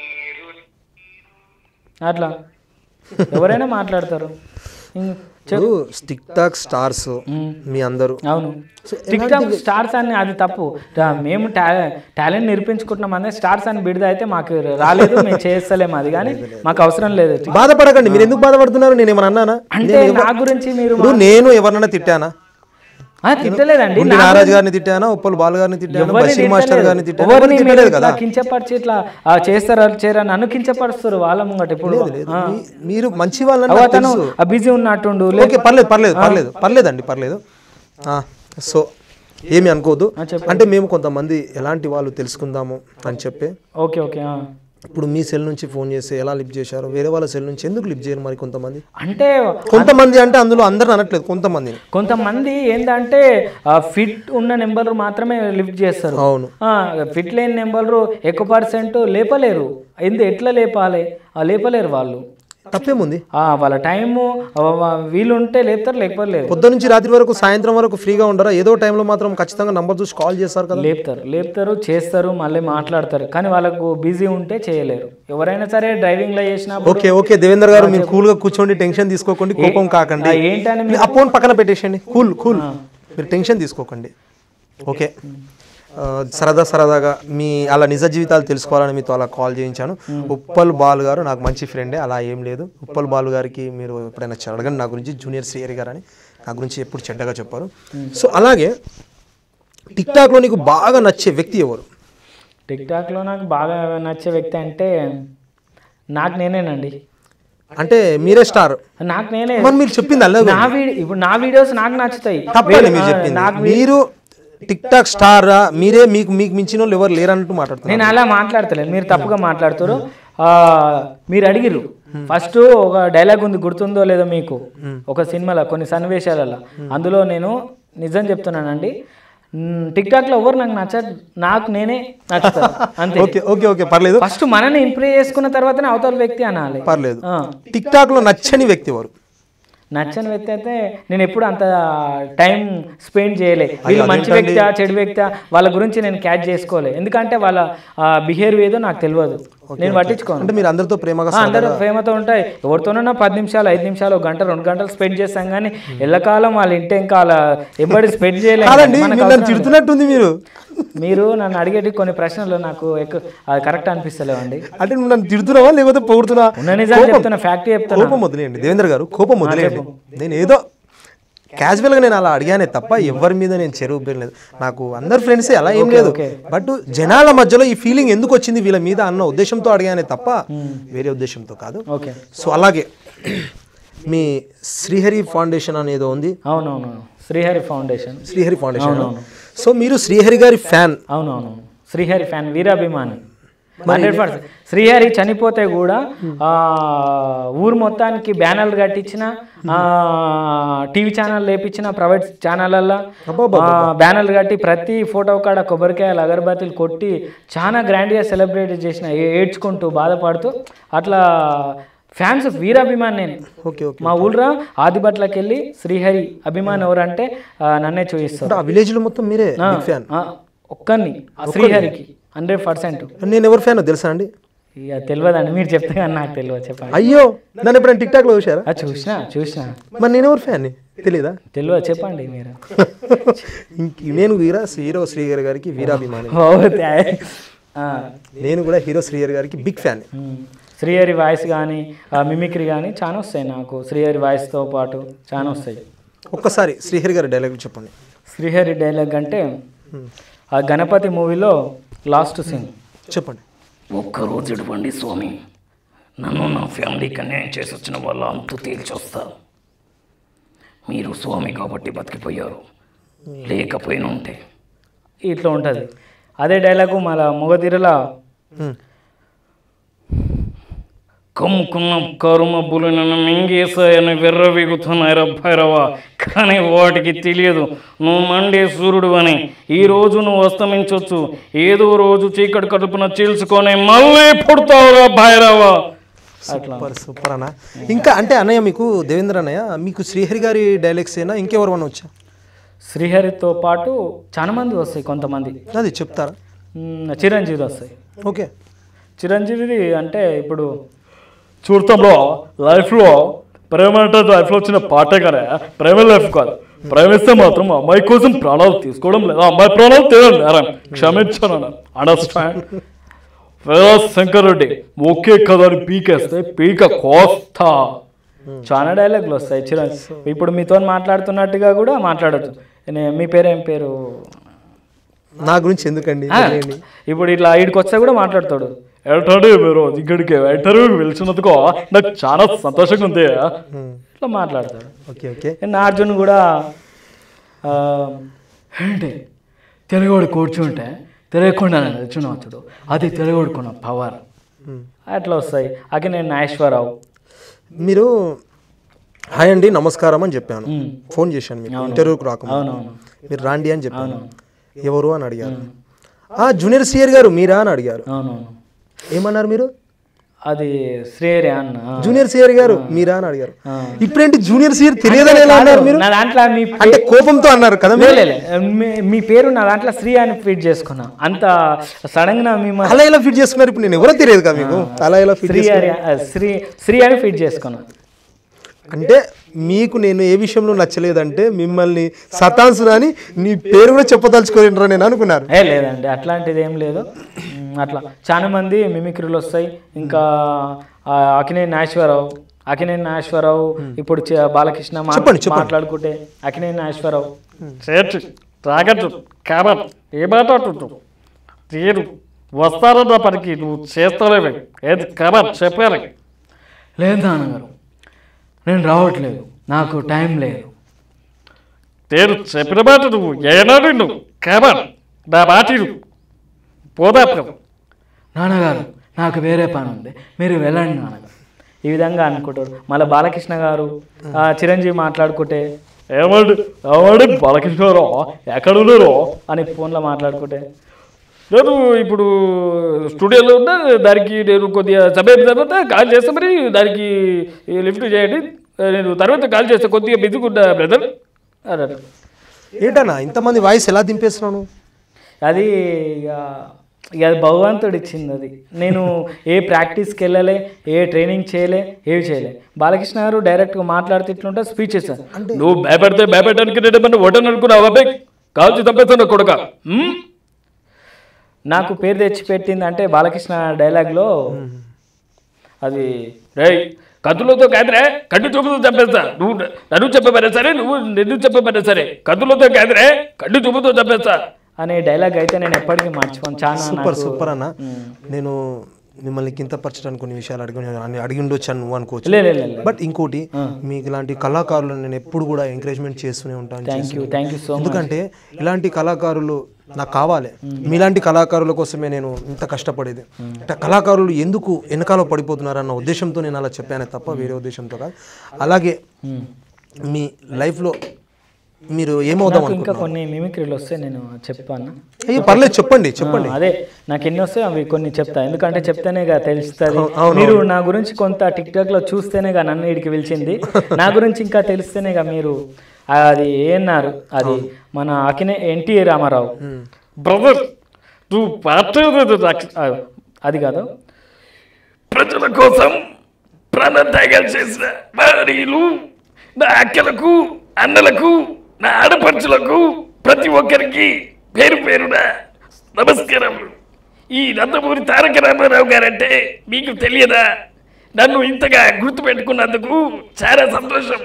అట్లా ఎవరైనా మాట్లాడతారు ఇం- చెప్ ఇప్పుడు టిక్ టాక్ స్టార్స్ మీ అందరూ అవును టిక్ టాక్ స్టార్స్ అని అది తప్పు రా- మేము టాలెంట్ నిరూపించుకుంటున్నాం అనే స్టార్స్ అని బిడద అయితే మాకు రాలేదు మేము చేస్తలేము అది కానీ మాకు అవసరం లేదు బాధపడకండి మీరు ఎందుకు బాధపడుతున్నారు నేను ఏమన్నా అన్నానా అంటే నా గురించి మీరు ఇప్పుడు నేను ఎవరినైనా తిట్టానా ఆ, తిట్టలేదండి గుండి నారాజు గారిని తిట్టానా ఉప్పల్ బాలు గారిని తిట్టానా ఎవరిని బషీర్ మాస్టర్ గారిని తిట్టానా ఎవరిని ఎవరిని మీరు తిట్టలేదు ఇట్లా కదా కించపరిచి ఇట్లా ఆ, చేస్తారు చేయరా నన్ను కించపరుస్తారు వాళ్ళ ముంగట ఇప్పుడు లేదు, మీ- మీరు మంచి వాళ్ళని అవ్వ నాకు అతను తెలుసు బిజీ ఉన్నట్టుండు ఓకే పర్లేదు పర్లేదు పర్లేదు పర్లేదండి పర్లేదు ఆ, సో ఏమి అనుకోవద్దు అంటే మేము కొంతమంది ఎలాంటి వాళ్ళు తెలుసుకుందాము అని చెప్పి ఓకే ఓకే ఆ. ఇప్పుడు మీ సెల్ నుంచి ఫోన్ చేసి ఎలా లిఫ్ట్ చేశారు వేరే వాళ్ళ సెల్ నుంచి ఎందుకు లిఫ్ట్ చేయరు మరి కొంతమంది అంటే కొంతమంది అంటే అందులో అందరిని అనట్లేదు కొంతమందిని కొంతమంది ఏంటంటే ఫిట్ ఉన్న నెంబర్ మాత్రమే లిఫ్ట్ చేస్తారు అవును ఆ, ఫిట్ లేని నెంబర్లు ఎక్కువ పర్సెంట్ లేపలేరు ఎందు ఎట్లా లేపాలి ఆ, లేపలేరు వాళ్ళు తప్పేముంది ఆ, వాళ్ళ టైము వీలు ఉంటే లేపుతారు లేకపోతే లేదు పొద్దు నుంచి రాత్రి వరకు సాయంత్రం వరకు ఫ్రీగా ఉండరా ఏదో టైంలో మాత్రం ఖచ్చితంగా నంబర్ చూసి కాల్ చేస్తారు కదా లేపుతారు లేపుతారు చేస్తారు మళ్ళీ మాట్లాడతారు కానీ వాళ్ళకు బిజీ ఉంటే చేయలేరు ఎవరైనా సరే డ్రైవింగ్ లో చేసినప్పుడు ఓకే ఓకే దేవేందర్ గారు మీరు కూల్ గా కూర్చోండి టెన్షన్ తీసుకోకండి కోపం కాకండి ఆ, ఏంటని మీరు ఆ ఫోన్ పక్కన పెట్టేసేయండి కూల్ కూల్ మీరు టెన్షన్ తీసుకోకండి ఓకే ఆ, సరదా సరదాగా మీ అలా నిజ జీవితాలు తెలుసుకోవాలని మీతో అలా కాల్ చేయించాను ఉప్పల్ బాలు గారు నాకు మంచి ఫ్రెండే అలా ఏం లేదు ఉప్పల్ బాలు గారికి మీరు ఎప్పుడైనా చె- అడగండి నా గురించి జూనియర్ శ్రీహరి గారు అని నా గురించి ఎప్పుడు చెడ్డగా చెప్పారు సో అలాగే టిక్ టాక్లో నీకు బాగా నచ్చే వ్యక్తి ఎవరు టిక్ టాక్ లో నాకు బాగా నచ్చే వ్యక్తి అంటే నాకు నేనేనండి అంటే మీరే స్టార్ నాకు నేనే మరి మీరు చెప్పింది అలా నా వీడియో ఇప్పుడు నా వీడియోస్ నాకు నచ్చుతాయి తప్పండి మీరు వేరే- చెప్పింది నాకు మీరు టిక్ టాక్ స్టార్ మీరే మీకు మీకు మించిన వాళ్ళు ఎవరు లేరన్నట్టు మాట్లాడుతున్నారు నేను అలా మాట్లాడతలేను మీరు తప్పుగా మాట్లాడుతారు ఆ, మీరు అడిగిర్రు ఫస్ట్ ఒక డైలాగ్ ఉంది గుర్తుందో లేదో మీకు ఒక సినిమాలో కొన్ని సన్నివేశాలలో అందులో నేను నిజం చెప్తున్నానండి మ్, టిక్ టాక్ లో ఎవరు నాకు నచ్చ నాకు నేనే నచ్చుతాను అంతే ఓకే ఓకే ఓకే పర్లేదు ఫస్ట్ మనని ఇంప్రూవ్ చేసుకున్న తర్వాతనే అవతల వ్యక్తి అనాలి పర్లేదు ఆ. టిక్ టాక్ లో నచ్చని వ్యక్తి ఎవరు నచ్చని వ్యక్తి అయితే నేను ఎప్పుడు అంత టైం స్పెండ్ చేయలే వీళ్ళు మంచి వ్యక్తి చెడు వ్యక్తి వాళ్ళ గురించి నేను క్యాచ్ చేసుకోలే ఎందుకంటే వాళ్ళ బిహేవియర్ ఏదో నాకు తెలియదు నేను పట్టించుకోను అంటే మీరు అందరితో ప్రేమగా ఆ, అందరూ ప్రేమతో ఉంటాయి ఎవరితోనన్నా పది నిమిషాలు ఐదు నిమిషాలు ఒక గంట రెండు గంటలు స్పెండ్ చేస్తాం కానీ ఎల్లకాలం వాళ్ళ ఇంటి ఇంకా వాళ్ళ ఎవ్వడి స్పెండ్ చేయలేదు కాదండి మీరు నన్ను తిడుతున్నట్టుంది మీరు మీరు నన్ను అడిగేటి కొన్ని ప్రశ్నలు నాకు ఎక్కువ అది కరెక్ట్ అనిపిస్తలేవండి అంటే నువ్వు నన్ను తిడుతున్నావా లేకపోతే పొగుడుతున్నా ఉన్న నిజాలు చెప్తున్నా ఫ్యాక్ట్ చెప్తున్నా కోపం వదిలేయండి దేవేంద్ర గారు కోపం వదిలేయండి నేను ఏదో క్యాజువల్గా నేను అలా అడిగానే తప్ప ఎవరి మీద నేను చెరువు లేదు నాకు అందరు ఫ్రెండ్సే అలా ఏం లేదు బట్ జనాల మధ్యలో ఈ ఫీలింగ్ ఎందుకు వచ్చింది వీళ్ళ మీద అన్న ఉద్దేశంతో అడిగానే తప్ప వేరే ఉద్దేశంతో కాదు ఓకే సో అలాగే మీ శ్రీహరి ఫౌండేషన్ అనేది ఉంది అవునవును Srihari foundation Srihari foundation so మీరు శ్రీహరి గారి ఫ్యాన్ అవునవును శ్రీహరి ఫ్యాన్ వీరాభిమాని హండ్రెడ్ పర్సెంట్ శ్రీహరి చనిపోతే కూడా ఆ, ఊరు మొత్తానికి బ్యానర్లు కట్టించిన టీవీ ఛానల్ లేపించిన ప్రైవేట్ ఛానళ్ళల్లో బ్యానర్లు కట్టి ప్రతి ఫోటో కాడ కొబ్బరికాయలు అగరబత్తులు కొట్టి చాలా గ్రాండ్గా సెలబ్రేట్ చేసిన ఏ- ఏడ్చుకుంటూ బాధపడుతూ అట్లా ఫ్యాన్స్ వీరాభిమాని నేను ఓకే ఓకే మా ఊళ్ళో ఆదిబట్లకి వెళ్ళి శ్రీహరి అభిమాని ఎవరంటే ఆ, నన్నే చూపిస్తారు అంటే ఆ విలేజ్ లో మొత్తం మీరే ఫ్యాన్ ఆ, ఒక్కరిని ఆ శ్రీహరికి హండ్రెడ్ పర్సెంట్ నేను ఎవరి ఫ్యాన్ తెలుసా అండి ఇక తెలియదండి మీరు చెప్తే కానీ నాకు తెలియదు చెప్పండి అయ్యో నన్ను ఎప్పుడైనా టిక్ టాక్ లో చూసారా ఆ, చూసినా చూసినా మరి నేను ఎవరు ఫ్యాన్ తెలియదా తెలియదు చెప్పండి మీరు ఇంక నేను వీరా హీరో శ్రీహరి గారికి వీరాభిమాని ఓ, థాయ్- ఆ, నేను కూడా హీరో శ్రీహరి గారికి big fan um. Srihari voice కానీ మిమిక్రీ కానీ చాలా వస్తాయి నాకు శ్రీహరి వాయిస్తో పాటు చాలా వస్తాయి ఒక్కసారి శ్రీహరి గారి డైలాగ్ చెప్పండి శ్రీహరి డైలాగ్ అంటే ఆ గణపతి మూవీలో లాస్ట్ సీన్ చెప్పండి ఒక్కరోజు ఇవ్వండి స్వామి నన్ను నా ఫ్యామిలీకి అన్యాయం చేసి వచ్చిన వాళ్ళ అంతు తేల్చొస్తా మీరు స్వామి కాబట్టి బతికిపోయారు లేకపోయినా ఉంటే ఇట్లా ఉంటుంది అదే డైలాగు మళ్ళా మొగతీరలా హ్మ్. కమ్ముకున్న కరుమ బులులను మింగేశాయని వెర్రవీగుతున్నాయి భైరవ కానీ వాటికి తెలియదు నువ్వు మండే సూర్యుడు అని ఈ రోజు నువ్వు అస్తమించవచ్చు ఏదో రోజు చీకటి కడుపున చీల్చుకొని మళ్ళీ పుడతావురా భైరవ సూపర్ సూపర్ అన్న ఇంకా అంటే అన్నయ్య మీకు దేవేంద్ర అన్నయ్య మీకు శ్రీహరి గారి డైలాగ్స్ అయినా ఇంకెవరు వచ్చా శ్రీహరితో పాటు చాలా మంది వస్తాయి కొంతమంది అది చెప్తారా మ్, చిరంజీవి వస్తాయి ఓకే చిరంజీవిది అంటే ఇప్పుడు చూడటంలో లైఫ్లో ప్రేమ అంటే లైఫ్లో వచ్చిన పాటే కానీ ప్రేమ లైఫ్ కాదు ప్రేమిస్తే మాత్రం అమ్మాయి కోసం ప్రాణాలు తీసుకోవడం లేదా అమ్మాయి ప్రాణాలు తీయడం నేరం క్షమించాను అండర్స్టాండ్ శంకర్ రెడ్డి ఒకే కథని పీకేస్తే పీక కోస్తా చాలా డైలాగులు వస్తాయి చిరంజీవి ఇప్పుడు మీతో మాట్లాడుతున్నట్టుగా కూడా మాట్లాడచ్చు నే- మీ పేరు ఏం పేరు నా గురించి ఎందుకండి ఆ, వదిలేయండి. ఇప్పుడు ఇట్లా ఇడికి వస్తే కూడా మాట్లాడతాడు ఏంటంటే మీరు ఇక్కడికి ఇంటర్వ్యూకి పిలిచినందుకు నాకు చాలా సంతోషంగా ఉంది ఇట్లా మాట్లాడతాడు ఓకే ఓకే నార్జున్ కూడా ఆ, ఏంటి తెలుగువాడు కూర్చుంటే తెలియకుండా నిల్చున్నవాడు అది తెలుగుడుకున్న పవర్ అట్లా వస్తాయి అక్కడ నేను నాగేశ్వరరావు మీరు హాయ్ అండి నమస్కారం అని చెప్పాను ఫోన్ చేశాను మీకు ఇంటర్వ్యూకి రాకుండా అవునవును మీరు రాండి అని చెప్పాను ఎవరు అని అడిగారు ఆ జూనియర్ సియర్ గారు మీరా అని అడిగారు అవునవును ఏమన్నారు మీరు అది శ్రేయరి అన్న జూనియర్ సియర్ గారు మీరా అని అడిగారు ఇప్పుడేంటి జూనియర్ సియర్ తెలియదని ఎలా అన్నారు మీరు నా దాంట్లో మీ పే- అంటే కోపంతో అన్నారు కదా లే, మీరు లే, లే. మీ- మీ పేరు నా దాంట్లో శ్రీ అని ఫీడ్ చేసుకున్నా అంత సడన్ గా మీ మ- అలా ఎలా ఫిట్ చేసుకున్నారు ఇప్పుడు నేను ఎవరో తెలియదు కదా మీకు అలా ఎలా ఫిట్ శ్రీ అని ఆ, శ్రీ శ్రీ అని ఫీడ్ చేసుకున్నా అంటే మీకు నేను ఏ విషయంలో నచ్చలేదంటే మిమ్మల్ని సతాన్సునా అని నీ పేరు కూడా చెప్పదలుచుకోలేంటారా నేను అనుకున్నారు ఏ లేదండి అట్లాంటిది ఏం లేదు మ్, అట్లా చాలా మంది మిమిక్రీలు వస్తాయి ఇంకా ఆ, అకినేని నాగేశ్వరరావు అకినేని నాగేశ్వరరావు ఇప్పుడు చ- బాలకృష్ణ మా- చెప్పండి, చెప్పండి. మాట్లాడుకుంటే అకినేని నాగేశ్వరరావు చేర్చి తాగట్టు కాబట్టి ఏ మాట్లాడుతూ తీరు వస్తారన్న పనికి నువ్వు చేస్తలేవి ఏది కాబట్టి చెప్పాలి లేదు నాన్నగారు నేను రావట్లేదు నాకు టైం లేదు తీరు చెప్పిన మాట నువ్వు ఏనాడు నువ్వు కమన్ నా బాటిలు పోదాపురం నాన్నగారు నాకు వేరే పని ఉంది మీరు వెళ్ళండి నాన్నగారు ఈ విధంగా అనుకుంటారు మళ్ళీ బాలకృష్ణ గారు ఆ, చిరంజీవి మాట్లాడుకుంటే ఏమండి ఏమండి బాలకృష్ణరావు ఎక్కడ ఉన్నారు అని ఫోన్లో మాట్లాడుకుంటే నేను ఇప్పుడు స్టూడియోలో ఉన్నా దానికి నేను కొద్దిగా సమయం తర్వాత కాల్ చేస్తా మరి దానికి లిఫ్ట్ చేయండి నేను తర్వాత కాల్ చేస్తా కొద్దిగా బిజీగా ఉన్నా బ్రదర్ అన్నారు ఏంటన్నా ఇంతమంది వాయిస్ ఎలా దింపేస్తున్నాను అది ఇక ఇక అది భగవంతుడు ఇచ్చింది అది నేను ఏ ప్రాక్టీస్కి వెళ్ళలే ఏ ట్రైనింగ్ చేయలే ఏవి చేయలే బాలకృష్ణ గారు డైరెక్ట్గా మాట్లాడితే ఇట్లుంటే స్పీచ్ ఇస్తాను నువ్వు భయపడితే భయపెట్టడానికి నేను ఏమన్నా ఓటని అనుకున్నావు అబ్బాయి కాల్చి తప్పేస్తాను కొడుక ఉమ్? నాకు పేరు తెచ్చి పెట్టింది అంటే బాలకృష్ణ డైలాగ్లో అది రేయ్ కత్తులతో కాదురే కట్టు చూపుతో చంపేస్తా నువ్వు నన్ను చెప్పబడే సరే నువ్వు నిన్ను చెప్పబడే సరే కత్తులతో కాదురే కట్టు చూపుతో చంపేస్తా అనే డైలాగ్ అయితే నేను ఎప్పటికీ మర్చిపోను చాలా సూపర్ నాకు- సూపర్ అన్న నేను మిమ్మల్ని కింతపరచడానికి కొన్ని విషయాలు అడిగి అని అడిగి ఉండొచ్చు అని నువ్వు అనుకోవచ్చు లే, లే, లే, లే. బట్ ఇంకోటి మీకు ఇలాంటి కళాకారులను నేను ఎప్పుడు కూడా ఎంకరేజ్మెంట్ చేస్తూనే ఉంటాను thank you thank you so much ఎందుకంటే ఇలాంటి కళాకారులు నాకు కావాలి మీలాంటి కళాకారుల కోసమే నేను ఇంత కష్టపడేది అంటే కళాకారులు ఎందుకు వెనకాల పడిపోతున్నారన్న ఉద్దేశంతో నేను అలా చెప్పానే తప్ప వేరే ఉద్దేశంతో కాదు అలాగే మీ లైఫ్లో మీరు ఏమవుదాం నాకు ఇంకా అనుకుంటున్నారు కొన్ని మిమిక్రీలు వస్తే నేను చెప్పాను అయ్యో పర్లేదు చెప్పండి చెప్పండి అదే నాకు ఎన్ని వస్తాయి అవి కొన్ని చెప్తా ఎందుకంటే చెప్తేనే కదా తెలుస్తుంది అవును, మీరు నా గురించి కొంత టిక్ టాక్ లో చూస్తేనేగా నన్ను ఇడికి పిలిచింది నా గురించి ఇంకా తెలిస్తేనేగా మీరు అది ఏన్నారు అది మన అకినే ఎన్టీ రామారావు బ్రదర్ నువ్వు పార్టీ అది కాదు ప్రజల కోసం ప్రాణత్యాగాలు చేసిన భార్యలు నా అక్కలకు అన్నలకు నా ఆడపడుచులకు ప్రతి ఒక్కరికి పేరు పేరున నమస్కారములు ఈ నందమూరి తారక రామారావు గారంటే మీకు తెలియదా నన్ను ఇంతగా గుర్తుపెట్టుకున్నందుకు చాలా సంతోషం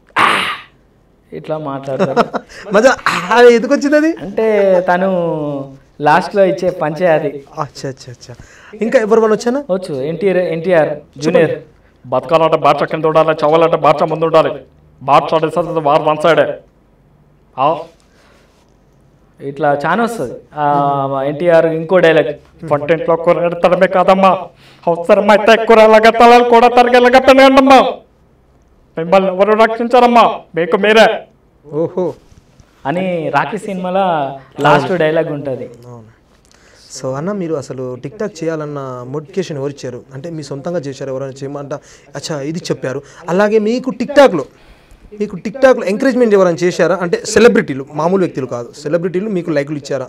ఇట్లా మాట్లాడతారు మధ్య ఎందుకు వచ్చింది అది అంటే తను లాస్ట్ లో ఇచ్చే పంచే అది అచ్చా అచ్చా అచ్చా ఇంకా ఎవరు వాళ్ళు వచ్చానా వచ్చు ఎన్టీఆర్ ఎన్టీఆర్ జూనియర్ బతకాలంటే బాట కింద ఉండాలి చదవాలంటే బాట ముందు ఉండాలి బాట వారు వన్ సైడే ఇట్లా చాలా వస్తుంది ఎన్టీఆర్ ఇంకో డైలాగ్ వంటింట్లో కూర ఎడతడమే కాదమ్మా అవసరమైతే కూరలాగా తలలు కూడా తరగలాగా పెనగండమ్మా మిమ్మల్ని ఎవరు రక్షించారమ్మా మీకు మీరే ఓహో అని రాఖీ సినిమాలో లాస్ట్ డైలాగ్ ఉంటుంది అవును సో అన్న మీరు అసలు టిక్ టాక్ చేయాలన్న మోటివేషన్ ఎవరు ఇచ్చారు అంటే మీ సొంతంగా చేశారు ఎవరైనా చేయమంట అచ్చా ఇది చెప్పారు అలాగే మీకు టిక్ టాక్లో మీకు టిక్ టాక్లో ఎంకరేజ్మెంట్ ఎవరైనా చేశారా అంటే సెలబ్రిటీలు మామూలు వ్యక్తులు కాదు సెలబ్రిటీలు మీకు లైకులు ఇచ్చారా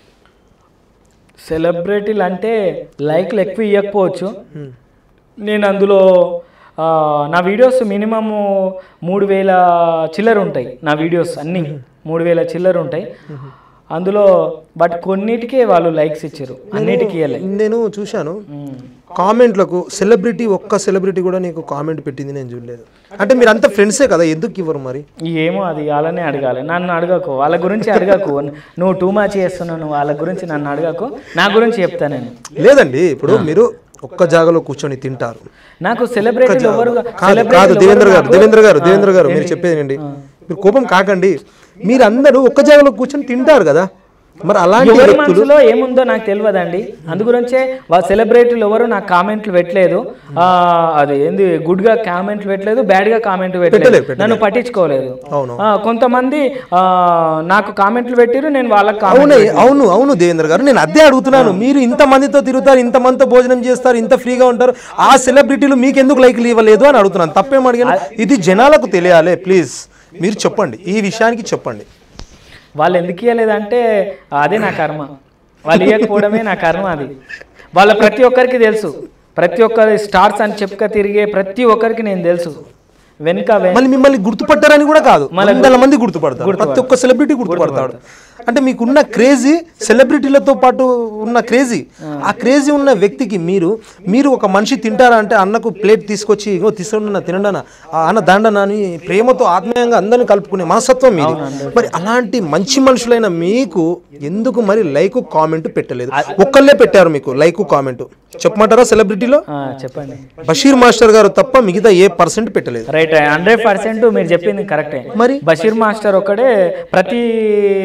సెలబ్రిటీలు అంటే లైక్లు ఎక్కువ ఇవ్వకపోవచ్చు నేను అందులో ఆ, నా వీడియోస్ మినిమము మూడు వేల చిల్లర ఉంటాయి నా వీడియోస్ అన్నీ మూడు వేల చిల్లర ఉంటాయి అందులో బట్ కొన్నిటికే వాళ్ళు లైక్స్ ఇచ్చారు అన్నిటికీ ఇవ్వలే నేను చూశాను కామెంట్లకు సెలబ్రిటీ ఒక్క సెలబ్రిటీ కూడా నీకు కామెంట్ పెట్టింది నేను చూడలేదు అంటే మీరు అంత ఫ్రెండ్సే కదా ఎందుకు ఇవ్వరు మరి ఏమో అది వాళ్ళనే అడగాలి నన్ను అడగకు వాళ్ళ గురించి అడగకు నువ్వు టూ మచ్ చేస్తున్నావు నువ్వు వాళ్ళ గురించి నన్ను అడగకు నా గురించి చెప్తా నేను లేదండి ఇప్పుడు మీరు ఒక్క జాగాలో కూర్చొని తింటారు నాకు సెలబ్రిటీలు ఎవరు కాదు కాదు దేవేంద్ర గారు దేవేంద్ర గారు దేవేంద్ర గారు మీరు చెప్పేది మీరు కోపం కాకండి మీరు అందరూ ఒక్క జాగాలో కూర్చొని తింటారు కదా మరి అలాంటి ఎవరి వ్యక్తులు మనసులో ఏముందో నాకు తెలియదండి అందుగురించే వాళ్ళ సెలబ్రిటీలు ఎవరు నాకు కామెంట్లు పెట్టలేదు ఆ, అది ఏంది గుడ్ గా కామెంట్లు పెట్టలేదు బ్యాడ్ గా కామెంట్ పెట్టలేదు పెట్టలేదు, నన్ను పట్టించుకోలేదు అవును. ఆ, కొంతమంది ఆ, నాకు కామెంట్లు పెట్టిరు నేను వాళ్ళకి అవును కామెంట్ అవును అవును దేవేంద్ర గారు నేను అదే అడుగుతున్నాను మీరు ఇంత మందితో తిరుగుతారు ఇంత మందితో భోజనం చేస్తారు ఇంత ఫ్రీగా ఉంటారు ఆ సెలబ్రిటీలు మీకు ఎందుకు లైక్లు ఇవ్వలేదు అని అడుగుతున్నాను తప్పేం అడిగాను ఇది జనాలకు తెలియాలి ప్లీజ్ మీరు చెప్పండి ఈ విషయానికి చెప్పండి వాళ్ళు ఎందుకు ఇవ్వలేదంటే అదే నా కర్మ వాళ్ళు ఇవ్వకపోవడమే నా కర్మ అది వాళ్ళ ప్రతి ఒక్కరికి తెలుసు ప్రతి ఒక్కరి స్టార్స్ అని చెప్పుక తిరిగే ప్రతి ఒక్కరికి నేను తెలుసు వెనుక వె- మళ్ళీ మిమ్మల్ని గుర్తుపట్టారని కూడా కాదు వందల మంది గుర్తుపడతారు ప్రతి ఒక్క సెలబ్రిటీ గుర్తుపడతాడు అంటే మీకున్న క్రేజీ సెలబ్రిటీలతో పాటు ఉన్న క్రేజీ ఆ క్రేజీ ఉన్న వ్యక్తికి మీరు మీరు ఒక మనిషి తింటారా అంటే అన్నకు ప్లేట్ తీసుకొచ్చి ఇగో తీసుకున్న తినండన ఆ అన్న దండన అని ప్రేమతో ఆత్మీయంగా అందరిని కలుపుకునే మనస్తత్వం మీది మరి అలాంటి మంచి మనుషులైన మీకు ఎందుకు మరి లైక్ కామెంట్ పెట్టలేదు ఒక్కళ్ళే పెట్టారు మీకు లైక్ కామెంట్ చెప్పమంటారా సెలబ్రిటీలో ఆ, చెప్పండి బషీర్ మాస్టర్ గారు తప్ప మిగతా ఏ పర్సెంట్ పెట్టలేదు రైట్ హండ్రెడ్ పర్సెంట్ మీరు చెప్పింది కరెక్టే మరి? బషీర్ మాస్టర్ ఒక్కడే ప్రతి దానికి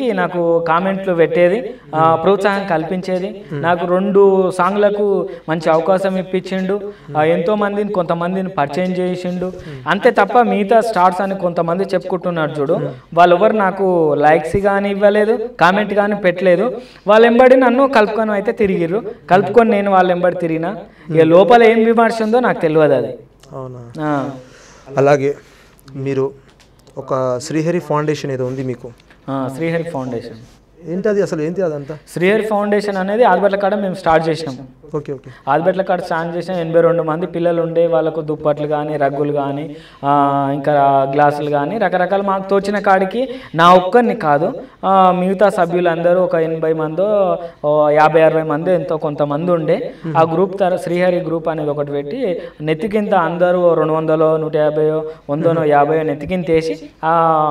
నాకు కామెంట్లు పెట్టేది ఆ, ప్రోత్సాహం కల్పించేది నాకు రెండు సాంగ్లకు మంచి అవకాశం ఇప్పించిండు ఆ, ఎంతో మందిని కొంతమందిని పరిచయం చేసిండు అంతే తప్ప మిగతా స్టార్స్ అని కొంతమంది చెప్పుకుంటున్నారు చూడు వాళ్ళెవరు నాకు లైక్స్ కానీ ఇవ్వలేదు కామెంట్ కానీ పెట్టలేదు వాళ్ళ ఎంబడి నన్ను కలుపుకొని అయితే తిరిగిర్రు కలుపుకొని నేను వాళ్ళ ఎంబడి తిరిగిన ఇక లోపల ఏం విమర్శ ఉందో నాకు తెలియదు అది అవునా ఆ. అలాగే మీరు ఒక శ్రీహరి ఫౌండేషన్ ఏదో ఉంది మీకు ఆ, శ్రీహరి ఫౌండేషన్ ఏంటి అది అసలు ఏంటి అదంతా శ్రీహరి ఫౌండేషన్ అనేది ఆదిబట్ల కాడ మేము స్టార్ట్ చేసినాం ఓకే ఓకే ఆదిబట్ల కాడ స్టార్ట్ చేసిన ఎనభై రెండు మంది పిల్లలు ఉండే వాళ్ళకు దుప్పట్లు కానీ రగ్గులు కానీ ఇంకా గ్లాసులు కానీ రకరకాల మాకు తోచిన కాడికి నా ఒక్కరిని కాదు ఆ, మిగతా సభ్యులందరూ ఒక ఎనభై మందో ఓ యాభై అరవై మంది ఎంతో కొంతమంది ఉండే ఆ గ్రూప్ తర శ్రీహరి గ్రూప్ అనేది ఒకటి పెట్టి నెత్తికింత అందరూ రెండు వందలో నూట యాభైయో వందనో యాభైయో నెత్తికింత వేసి ఆ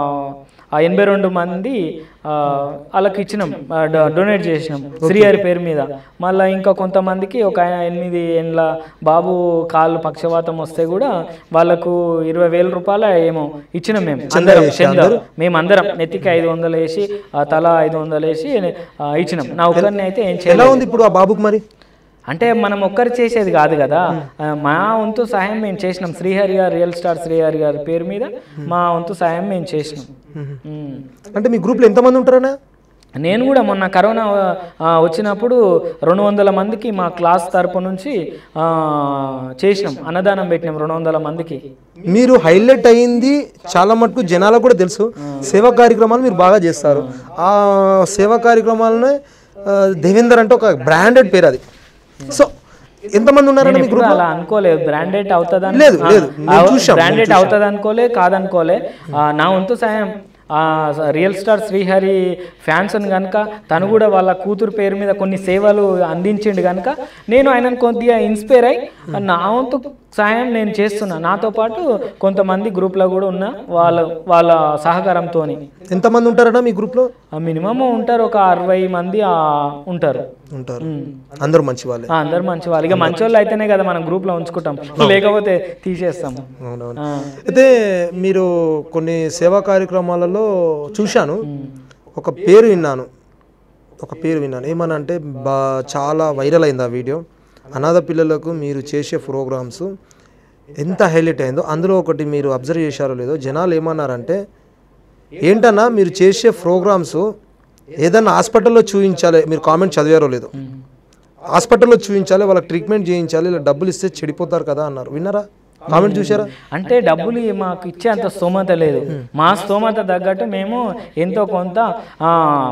ఆ ఎనభై రెండు మంది ఆ, వాళ్ళకి ఇచ్చినాం ఆ, డొ- డొనేట్ చేసినాం శ్రీహరి పేరు మీద మళ్ళీ ఇంకా కొంతమందికి ఒక ఆయన ఎనిమిది ఏండ్ల బాబు కాళ్ళు పక్షవాతం వస్తే కూడా వాళ్ళకు ఇరవై వేల రూపాయలు ఏమో ఇచ్చినాం మేము అందరం చందా. మేమందరం నెత్తికి ఐదు వందలు వేసి ఆ, తల ఐదు వందలు వేసి ఆ, ఇచ్చినాం నా ఒక్కరిని అయితే ఏం ఎలా చేయలేదు ఉంది ఇప్పుడు ఆ బాబుకి మరి అంటే మనం ఒక్కరు చేసేది కాదు కదా ఆ, మా వంతు సహాయం మేము చేసినాం శ్రీహరి గారు రియల్ స్టార్ శ్రీహరి గారి పేరు మీద మా వంతు సహాయం మేము చేసినాం ఉమ్. అంటే మీ గ్రూప్లో ఎంతమంది ఉంటారన్నా నేను కూడా మొన్న కరోనా ఆ, వచ్చినప్పుడు రెండు వందల మందికి మా క్లాస్ తరపు నుంచి ఆ, చేసినాం అన్నదానం పెట్టినాం రెండు వందల మందికి మీరు హైలైట్ అయ్యింది చాలా మటుకు జనాలకు కూడా తెలుసు సేవా కార్యక్రమాలు మీరు బాగా చేస్తారు ఆ సేవా కార్యక్రమాలనే ఆ, దేవేందర్ అంటే ఒక బ్రాండెడ్ పేరు అది సో ఎంతమంది ఉన్నారండి మీ ఎప్పుడు గ్రూప్ అలా అనుకోలేదు బ్రాండెడ్ అవుతుందని లేదు, లేదు. మేము చూశాం, బ్రాండెడ్ అవుతుంది అనుకోలే కాదనుకోలే ఆ, నా వంతు సాయం ఆ, రియల్ స్టార్ శ్రీహరి ఫ్యాన్స్ కనుక తను కూడా వాళ్ళ కూతురు పేరు మీద కొన్ని సేవలు అందించిండు కనుక నేను ఆయనను కొద్దిగా ఇన్స్పైర్ అయ్యి నా వంతు సాయం నేను చేస్తున్నా నాతో పాటు కొంతమంది గ్రూప్లో కూడా ఉన్న వాళ్ళ వాళ్ళ సహకారంతో ఎంతమంది ఉంటారన్నా మీ గ్రూప్లో మినిమం ఉంటారు ఒక అరవై మంది ఆ, ఉంటారు ఉంటారు ఉమ్. అందరూ మంచి వాళ్ళే ఆ, అందరు మంచి వాళ్ళు ఇక మంచి వాళ్ళు అయితేనే కదా మనం గ్రూప్లో ఉంచుకుంటాం లేకపోతే తీసేస్తాం అవునవును ఆ, అయితే మీరు కొన్ని సేవా కార్యక్రమాలలో చూశాను ఒక పేరు విన్నాను ఒక పేరు విన్నాను ఏమన్నా అంటే బా చాలా వైరల్ అయింది ఆ వీడియో అనాథ పిల్లలకు మీరు చేసే ప్రోగ్రామ్స్ ఎంత హైలైట్ అయిందో అందులో ఒకటి మీరు అబ్జర్వ్ చేశారో లేదో జనాలు ఏమన్నారంటే ఏంటన్నా మీరు చేసే ప్రోగ్రామ్స్ ఏదన్నా హాస్పిటల్లో చూపించాలి మీరు కామెంట్ చదివారో లేదో హాస్పిటల్లో చూపించాలి వాళ్ళకి ట్రీట్మెంట్ చేయించాలి ఇలా డబ్బులు ఇస్తే చెడిపోతారు కదా అన్నారు విన్నారా కామెంట్ చూసారా అంటే డబ్బులు ఈ మాకు ఇచ్చే అంత స్తోమత లేదు మా స్తోమత తగ్గట్టు మేము ఎంతో కొంత ఆ,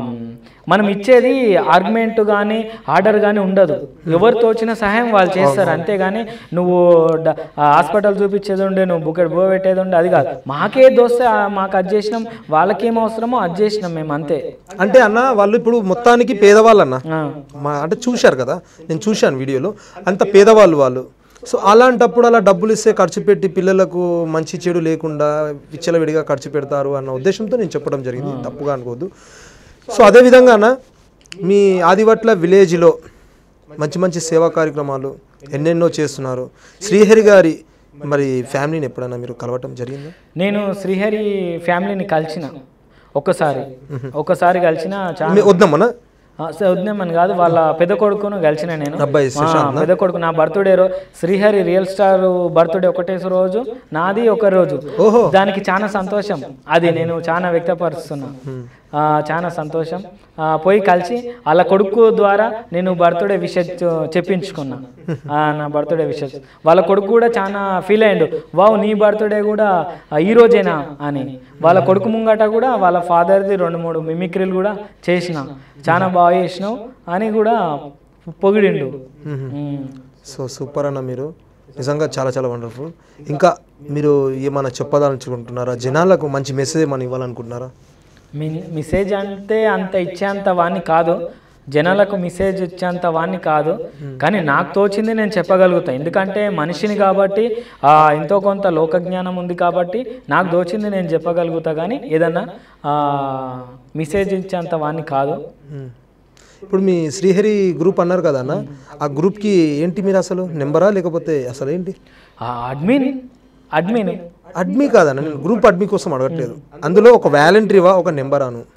మనం ఇచ్చేది ఆర్గ్యుమెంట్ కానీ ఆర్డర్ కానీ ఉండదు ఎవరు తోచిన సహాయం వాళ్ళు చేస్తారు అంతేగాని నువ్వు డ- ఆ హాస్పిటల్ చూపించేది ఉండే నువ్వు బుకెట్ బో పెట్టేది ఉండే అది కాదు మాకే దోస్తే ఆ, మాకు అది చేసినాం వాళ్ళకేం అవసరమో అది చేసినాం మేము అంతే అంటే అన్న వాళ్ళు ఇప్పుడు మొత్తానికి పేదవాళ్ళు అన్న ఆ. మా అంటే చూశారు కదా నేను చూశాను వీడియోలో అంత పేదవాళ్ళు వాళ్ళు సో అలాంటప్పుడు అలా డబ్బులు ఇస్తే ఖర్చు పెట్టి పిల్లలకు మంచి చెడు లేకుండా విచ్చలవిడిగా ఖర్చు పెడతారు అన్న ఉద్దేశంతో నేను చెప్పడం జరిగింది తప్పుగా అనుకోవద్దు సో అదే విధంగాన మీ ఆదివట్ల విలేజ్లో మంచి మంచి సేవా కార్యక్రమాలు ఎన్నెన్నో చేస్తున్నారు శ్రీహరి గారి మరి ఫ్యామిలీని ఎప్పుడైనా మీరు కలవటం జరిగిందా నేను శ్రీహరి ఫ్యామిలీని కలిసిన ఒక్కసారి ఒక్కసారి కలిసిన చాలా మీ- వద్దామన్నా వద్దామని కాదు వాళ్ళ పెద్ద కొడుకును కలిసిన నేను అబ్బాయి ఆ, పెద్ద కొడుకు నా బర్త్డే రో శ్రీహరి రియల్ స్టార్ బర్త్డే ఒకటే రోజు నాది ఒక రోజు ఓహో. దానికి చాలా సంతోషం అది నేను చాలా వ్యక్తపరుస్తున్నా ఆ, చాలా సంతోషం ఆ, పోయి కలిసి వాళ్ళ కొడుకు ద్వారా నేను బర్త్డే విషయం చెప్పించుకున్నా ఆ, నా బర్త్డే విషయం వాళ్ళ కొడుకు కూడా చాలా ఫీల్ అయ్యిండు వావ్ నీ బర్త్డే కూడా ఆ, ఈ రోజేనా అని వాళ్ళ కొడుకు ముంగట కూడా వాళ్ళ ఫాదర్ది రెండు మూడు మిమిక్రీలు కూడా చేసిన చాలా బాగా చేసినావు అని కూడా పొగిడిండు ఉమ్. సో సూపర్ అన్న మీరు నిజంగా చాలా చాలా వండర్ఫుల్ ఇంకా మీరు ఏమైనా చెప్పదలుచుకుంటున్నారా జనాలకు మంచి మెసేజ్ ఏమైనా ఇవ్వాలనుకుంటున్నారా మీ- మెసేజ్ అంటే అంత ఇచ్చేంత వాణ్ణి కాదు జనాలకు మెసేజ్ ఇచ్చేంత వాణ్ణి కాదు కానీ నాకు తోచింది నేను చెప్పగలుగుతా ఎందుకంటే మనిషిని కాబట్టి ఆ, ఎంతో కొంత లోకజ్ఞానం ఉంది కాబట్టి నాకు తోచింది నేను చెప్పగలుగుతా కానీ ఏదన్నా ఆ, మెసేజ్ ఇచ్చేంత వాణ్ణి కాదు మ్మ్. ఇప్పుడు మీ శ్రీహరి గ్రూప్ అన్నారు కదా అన్న ఆ గ్రూప్కి ఏంటి మీరు అసలు నెంబరా లేకపోతే అసలు ఏంటి ఆ అడ్మిన్ అడ్మిన్ అడ్మీ కాదన్న నేను గ్రూప్ అడ్మీ కోసం అడగట్లేదు అందులో ఒక వ్యాలంటరీవా ఒక నెంబర్ అను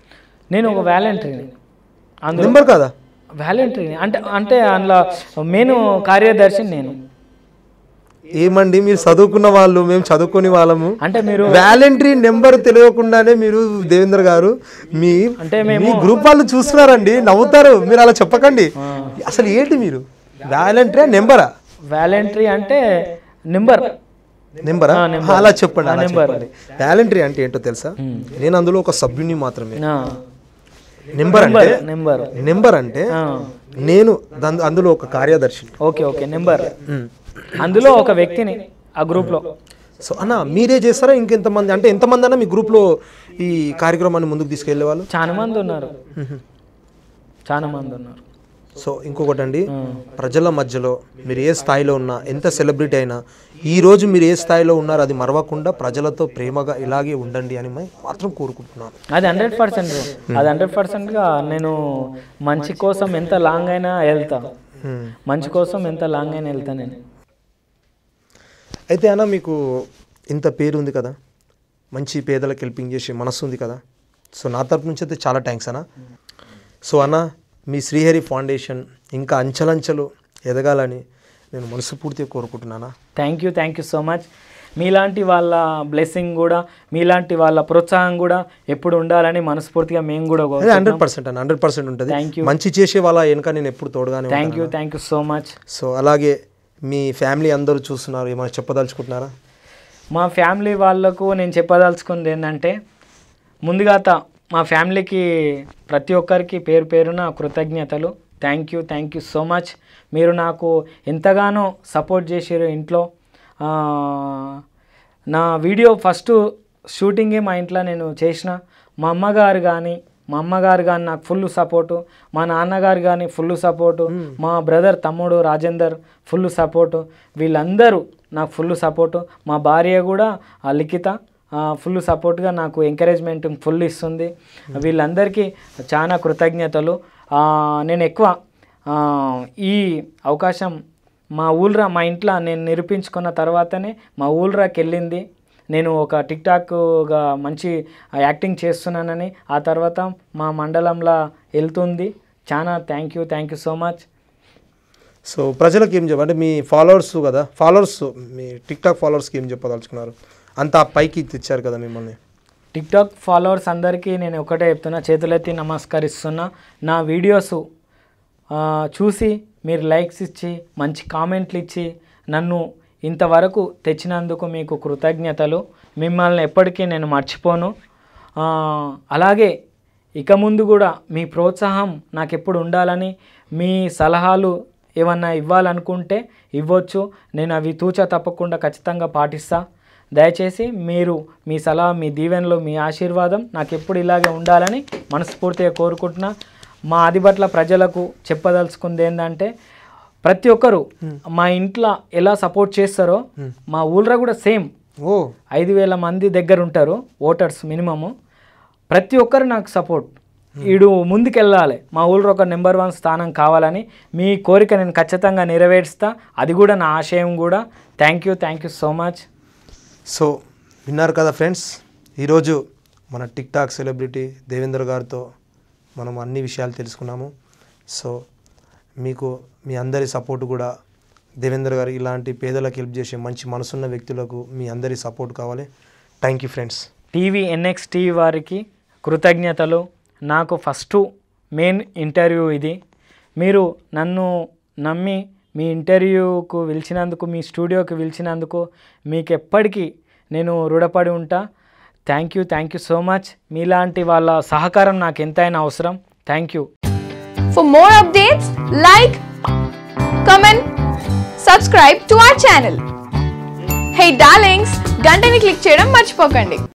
నేను ఒక వాలంటరీని అందులో నెంబర్ కాదా వాలంటరీని అంటే అంటే అందులో మెయిన్ కార్యదర్శిని నేను ఏమండి మీరు చదువుకున్న వాళ్ళు మేము చదువుకుని వాళ్ళము అంటే మీరు వ్యాలంటరీ నెంబర్ తెలియకుండానే మీరు దేవేంద్ర గారు మీ అంటే మీ గ్రూప్ వాళ్ళు చూస్తున్నారండి నవ్వుతారు మీరు అలా చెప్పకండి అసలు ఏంటి మీరు వ్యాలంటరీ నెంబరా వాలంటరీ అంటే నెంబర్ నెంబరా ఆ, నెంబర్. అలా చెప్పండి ఆ, అలా నెంబర్. చెప్పండి వ్యాలంటరీ అంటే ఏంటో తెలుసా నేను అందులో ఒక సభ్యుని మాత్రమే ఆ, నెంబర్ అంటే నెంబర్ నెంబర్ అంటే ఆ, నేను దాన్- అందులో ఒక కార్యదర్శిని ఓకే ఓకే నెంబర్ అందులో ఒక వ్యక్తిని ఆ గ్రూప్లో సో అన్న మీరే చేస్తారా ఇంకెంతమంది అంటే ఎంతమంది అన్న మీ గ్రూప్లో ఈ కార్యక్రమాన్ని ముందుకు తీసుకెళ్లే వాళ్ళు చాలా మంది ఉన్నారు చాలా మంది ఉన్నారు సో ఇంకొకటి అండి ప్రజల మధ్యలో మీరు ఏ స్థాయిలో ఉన్నా ఎంత సెలబ్రిటీ అయినా ఈ రోజు మీరు ఏ స్థాయిలో ఉన్నారో అది మరవకుండా ప్రజలతో ప్రేమగా ఇలాగే ఉండండి అని మే- మాత్రం కోరుకుంటున్నాను అది హండ్రెడ్ పర్సెంట్ అది హండ్రెడ్ పర్సెంట్గా నేను మంచి కోసం ఎంత లాంగ్ అయినా వెళ్తా మంచి కోసం ఎంత లాంగ్ అయినా వెళ్తా నేను అయితే అన్న మీకు ఇంత పేరు ఉంది కదా మంచి పేదలకు హెల్పింగ్ చేసే మనసు ఉంది కదా సో నా తరపు నుంచి అయితే చాలా థ్యాంక్స్ అన్న సో అన్న మీ శ్రీహరి ఫౌండేషన్ ఇంకా అంచెలంచెలు ఎదగాలని నేను మనస్ఫూర్తిగా కోరుకుంటున్నానా thank you thank you so much మీలాంటి వాళ్ళ బ్లెస్సింగ్ కూడా మీలాంటి వాళ్ళ ప్రోత్సాహం కూడా ఎప్పుడు ఉండాలని మనస్ఫూర్తిగా మేము కూడా అదే హండ్రెడ్ పర్సెంట్ అన్న హండ్రెడ్ పర్సెంట్ ఉంటుంది Thank you. మంచి చేసే వాళ్ళ వెనక నేను ఎప్పుడు తోడుగానే థ్యాంక్ యూ ఉంటాను. Thank you so much so అలాగే మీ ఫ్యామిలీ అందరూ చూస్తున్నారు ఏమైనా చెప్పదలుచుకుంటున్నారా మా ఫ్యామిలీ వాళ్ళకు నేను చెప్పదలుచుకుంది ఏంటంటే ముందుగా త- మా ఫ్యామిలీకి ప్రతి ఒక్కరికి పేరు పేరున కృతజ్ఞతలు thank you thank you so much మీరు నాకు ఎంతగానో సపోర్ట్ చేసారు ఇంట్లో ఆ, నా వీడియో ఫస్ట్ షూటింగే మా ఇంట్లో నేను చేసిన మా అమ్మగారు కానీ మా అమ్మగారు కానీ నాకు ఫుల్ సపోర్టు మా నాన్నగారు కానీ ఫుల్ సపోర్టు మా బ్రదర్ తమ్ముడు రాజేందర్ ఫుల్ సపోర్టు వీళ్ళందరూ నాకు ఫుల్ సపోర్టు మా భార్య కూడా ఆ లిఖిత ఫుల్ సపోర్ట్గా నాకు ఎంకరేజ్మెంట్ ఫుల్ ఇస్తుంది వీళ్ళందరికీ చాలా కృతజ్ఞతలు ఆ, నేను ఎక్కువ ఆ, ఈ అవకాశం మా ఊళ్ళో మా ఇంట్లో నేను నిరూపించుకున్న తర్వాతనే మా ఊళ్ళోకి వెళ్ళింది నేను ఒక టిక్ టాక్గా మంచి యాక్టింగ్ చేస్తున్నానని ఆ తర్వాత మా మండలంలో వెళ్తుంది చాలా thank you thank you so much so ప్రజలకు ఏం చెప్ప అంటే మీ ఫాలోవర్స్ కదా ఫాలోవర్స్ మీ టిక్ టాక్ ఫాలోవర్స్కి ఏం చెప్పదలుచుకున్నారు అంత పైకి తెచ్చారు కదా మిమ్మల్ని టిక్ టాక్ ఫాలోవర్స్ అందరికీ నేను ఒకటే చెప్తున్నా చేతులెత్తి నమస్కరిస్తున్నా నా వీడియోస్ ఆ, చూసి మీరు లైక్స్ ఇచ్చి మంచి కామెంట్లు ఇచ్చి నన్ను ఇంతవరకు తెచ్చినందుకు మీకు కృతజ్ఞతలు మిమ్మల్ని ఎప్పటికీ నేను మర్చిపోను ఆ, అలాగే ఇక ముందు కూడా మీ ప్రోత్సాహం నాకు ఎప్పుడు ఉండాలని మీ సలహాలు ఏమన్నా ఇవ్వాలనుకుంటే ఇవ్వచ్చు నేను అవి తూచా తప్పకుండా ఖచ్చితంగా పాటిస్తా దయచేసి మీరు మీ సలహా మీ దీవెనలు మీ ఆశీర్వాదం నాకు ఎప్పుడు ఇలాగే ఉండాలని మనస్ఫూర్తిగా కోరుకుంటున్నా మా ఆదిబట్ల ప్రజలకు చెప్పదలుచుకుంది ఏంటంటే ప్రతి ఒక్కరు మా ఇంట్లో ఎలా సపోర్ట్ చేస్తారో మా ఊళ్ళో కూడా సేమ్ ఓ ఐదు వేల మంది దగ్గర ఉంటారు ఓటర్స్ మినిమము ప్రతి ఒక్కరు నాకు సపోర్ట్ ఈడు ముందుకెళ్ళాలి మా ఊళ్ళో ఒక నెంబర్ వన్ స్థానం కావాలని మీ కోరిక నేను ఖచ్చితంగా నెరవేరుస్తా అది కూడా నా ఆశయం కూడా thank you thank you so much so విన్నారు కదా ఫ్రెండ్స్ ఈరోజు మన టిక్ టాక్ సెలబ్రిటీ దేవేంద్ర గారితో మనం అన్ని విషయాలు తెలుసుకున్నాము సో మీకు మీ అందరి సపోర్ట్ కూడా దేవేంద్ర గారు ఇలాంటి పేదలకు హెల్ప్ చేసే మంచి మనసున్న వ్యక్తులకు మీ అందరి సపోర్ట్ కావాలి thank you friends TV NX TV వారికి కృతజ్ఞతలు నాకు ఫస్ట్ మెయిన్ ఇంటర్వ్యూ ఇది మీరు నన్ను నమ్మి మీ ఇంటర్వ్యూకు పిలిచినందుకు మీ స్టూడియోకి పిలిచినందుకు మీకు ఎప్పటికీ నేను రుణపడి ఉంటా thank you thank you so much మీలాంటి వాళ్ళ సహకారం నాకు ఎంతైనా అవసరం thank you For more updates, like, comment, subscribe to our channel. Hey darlings, గంటని click చేయడం మర్చిపోకండి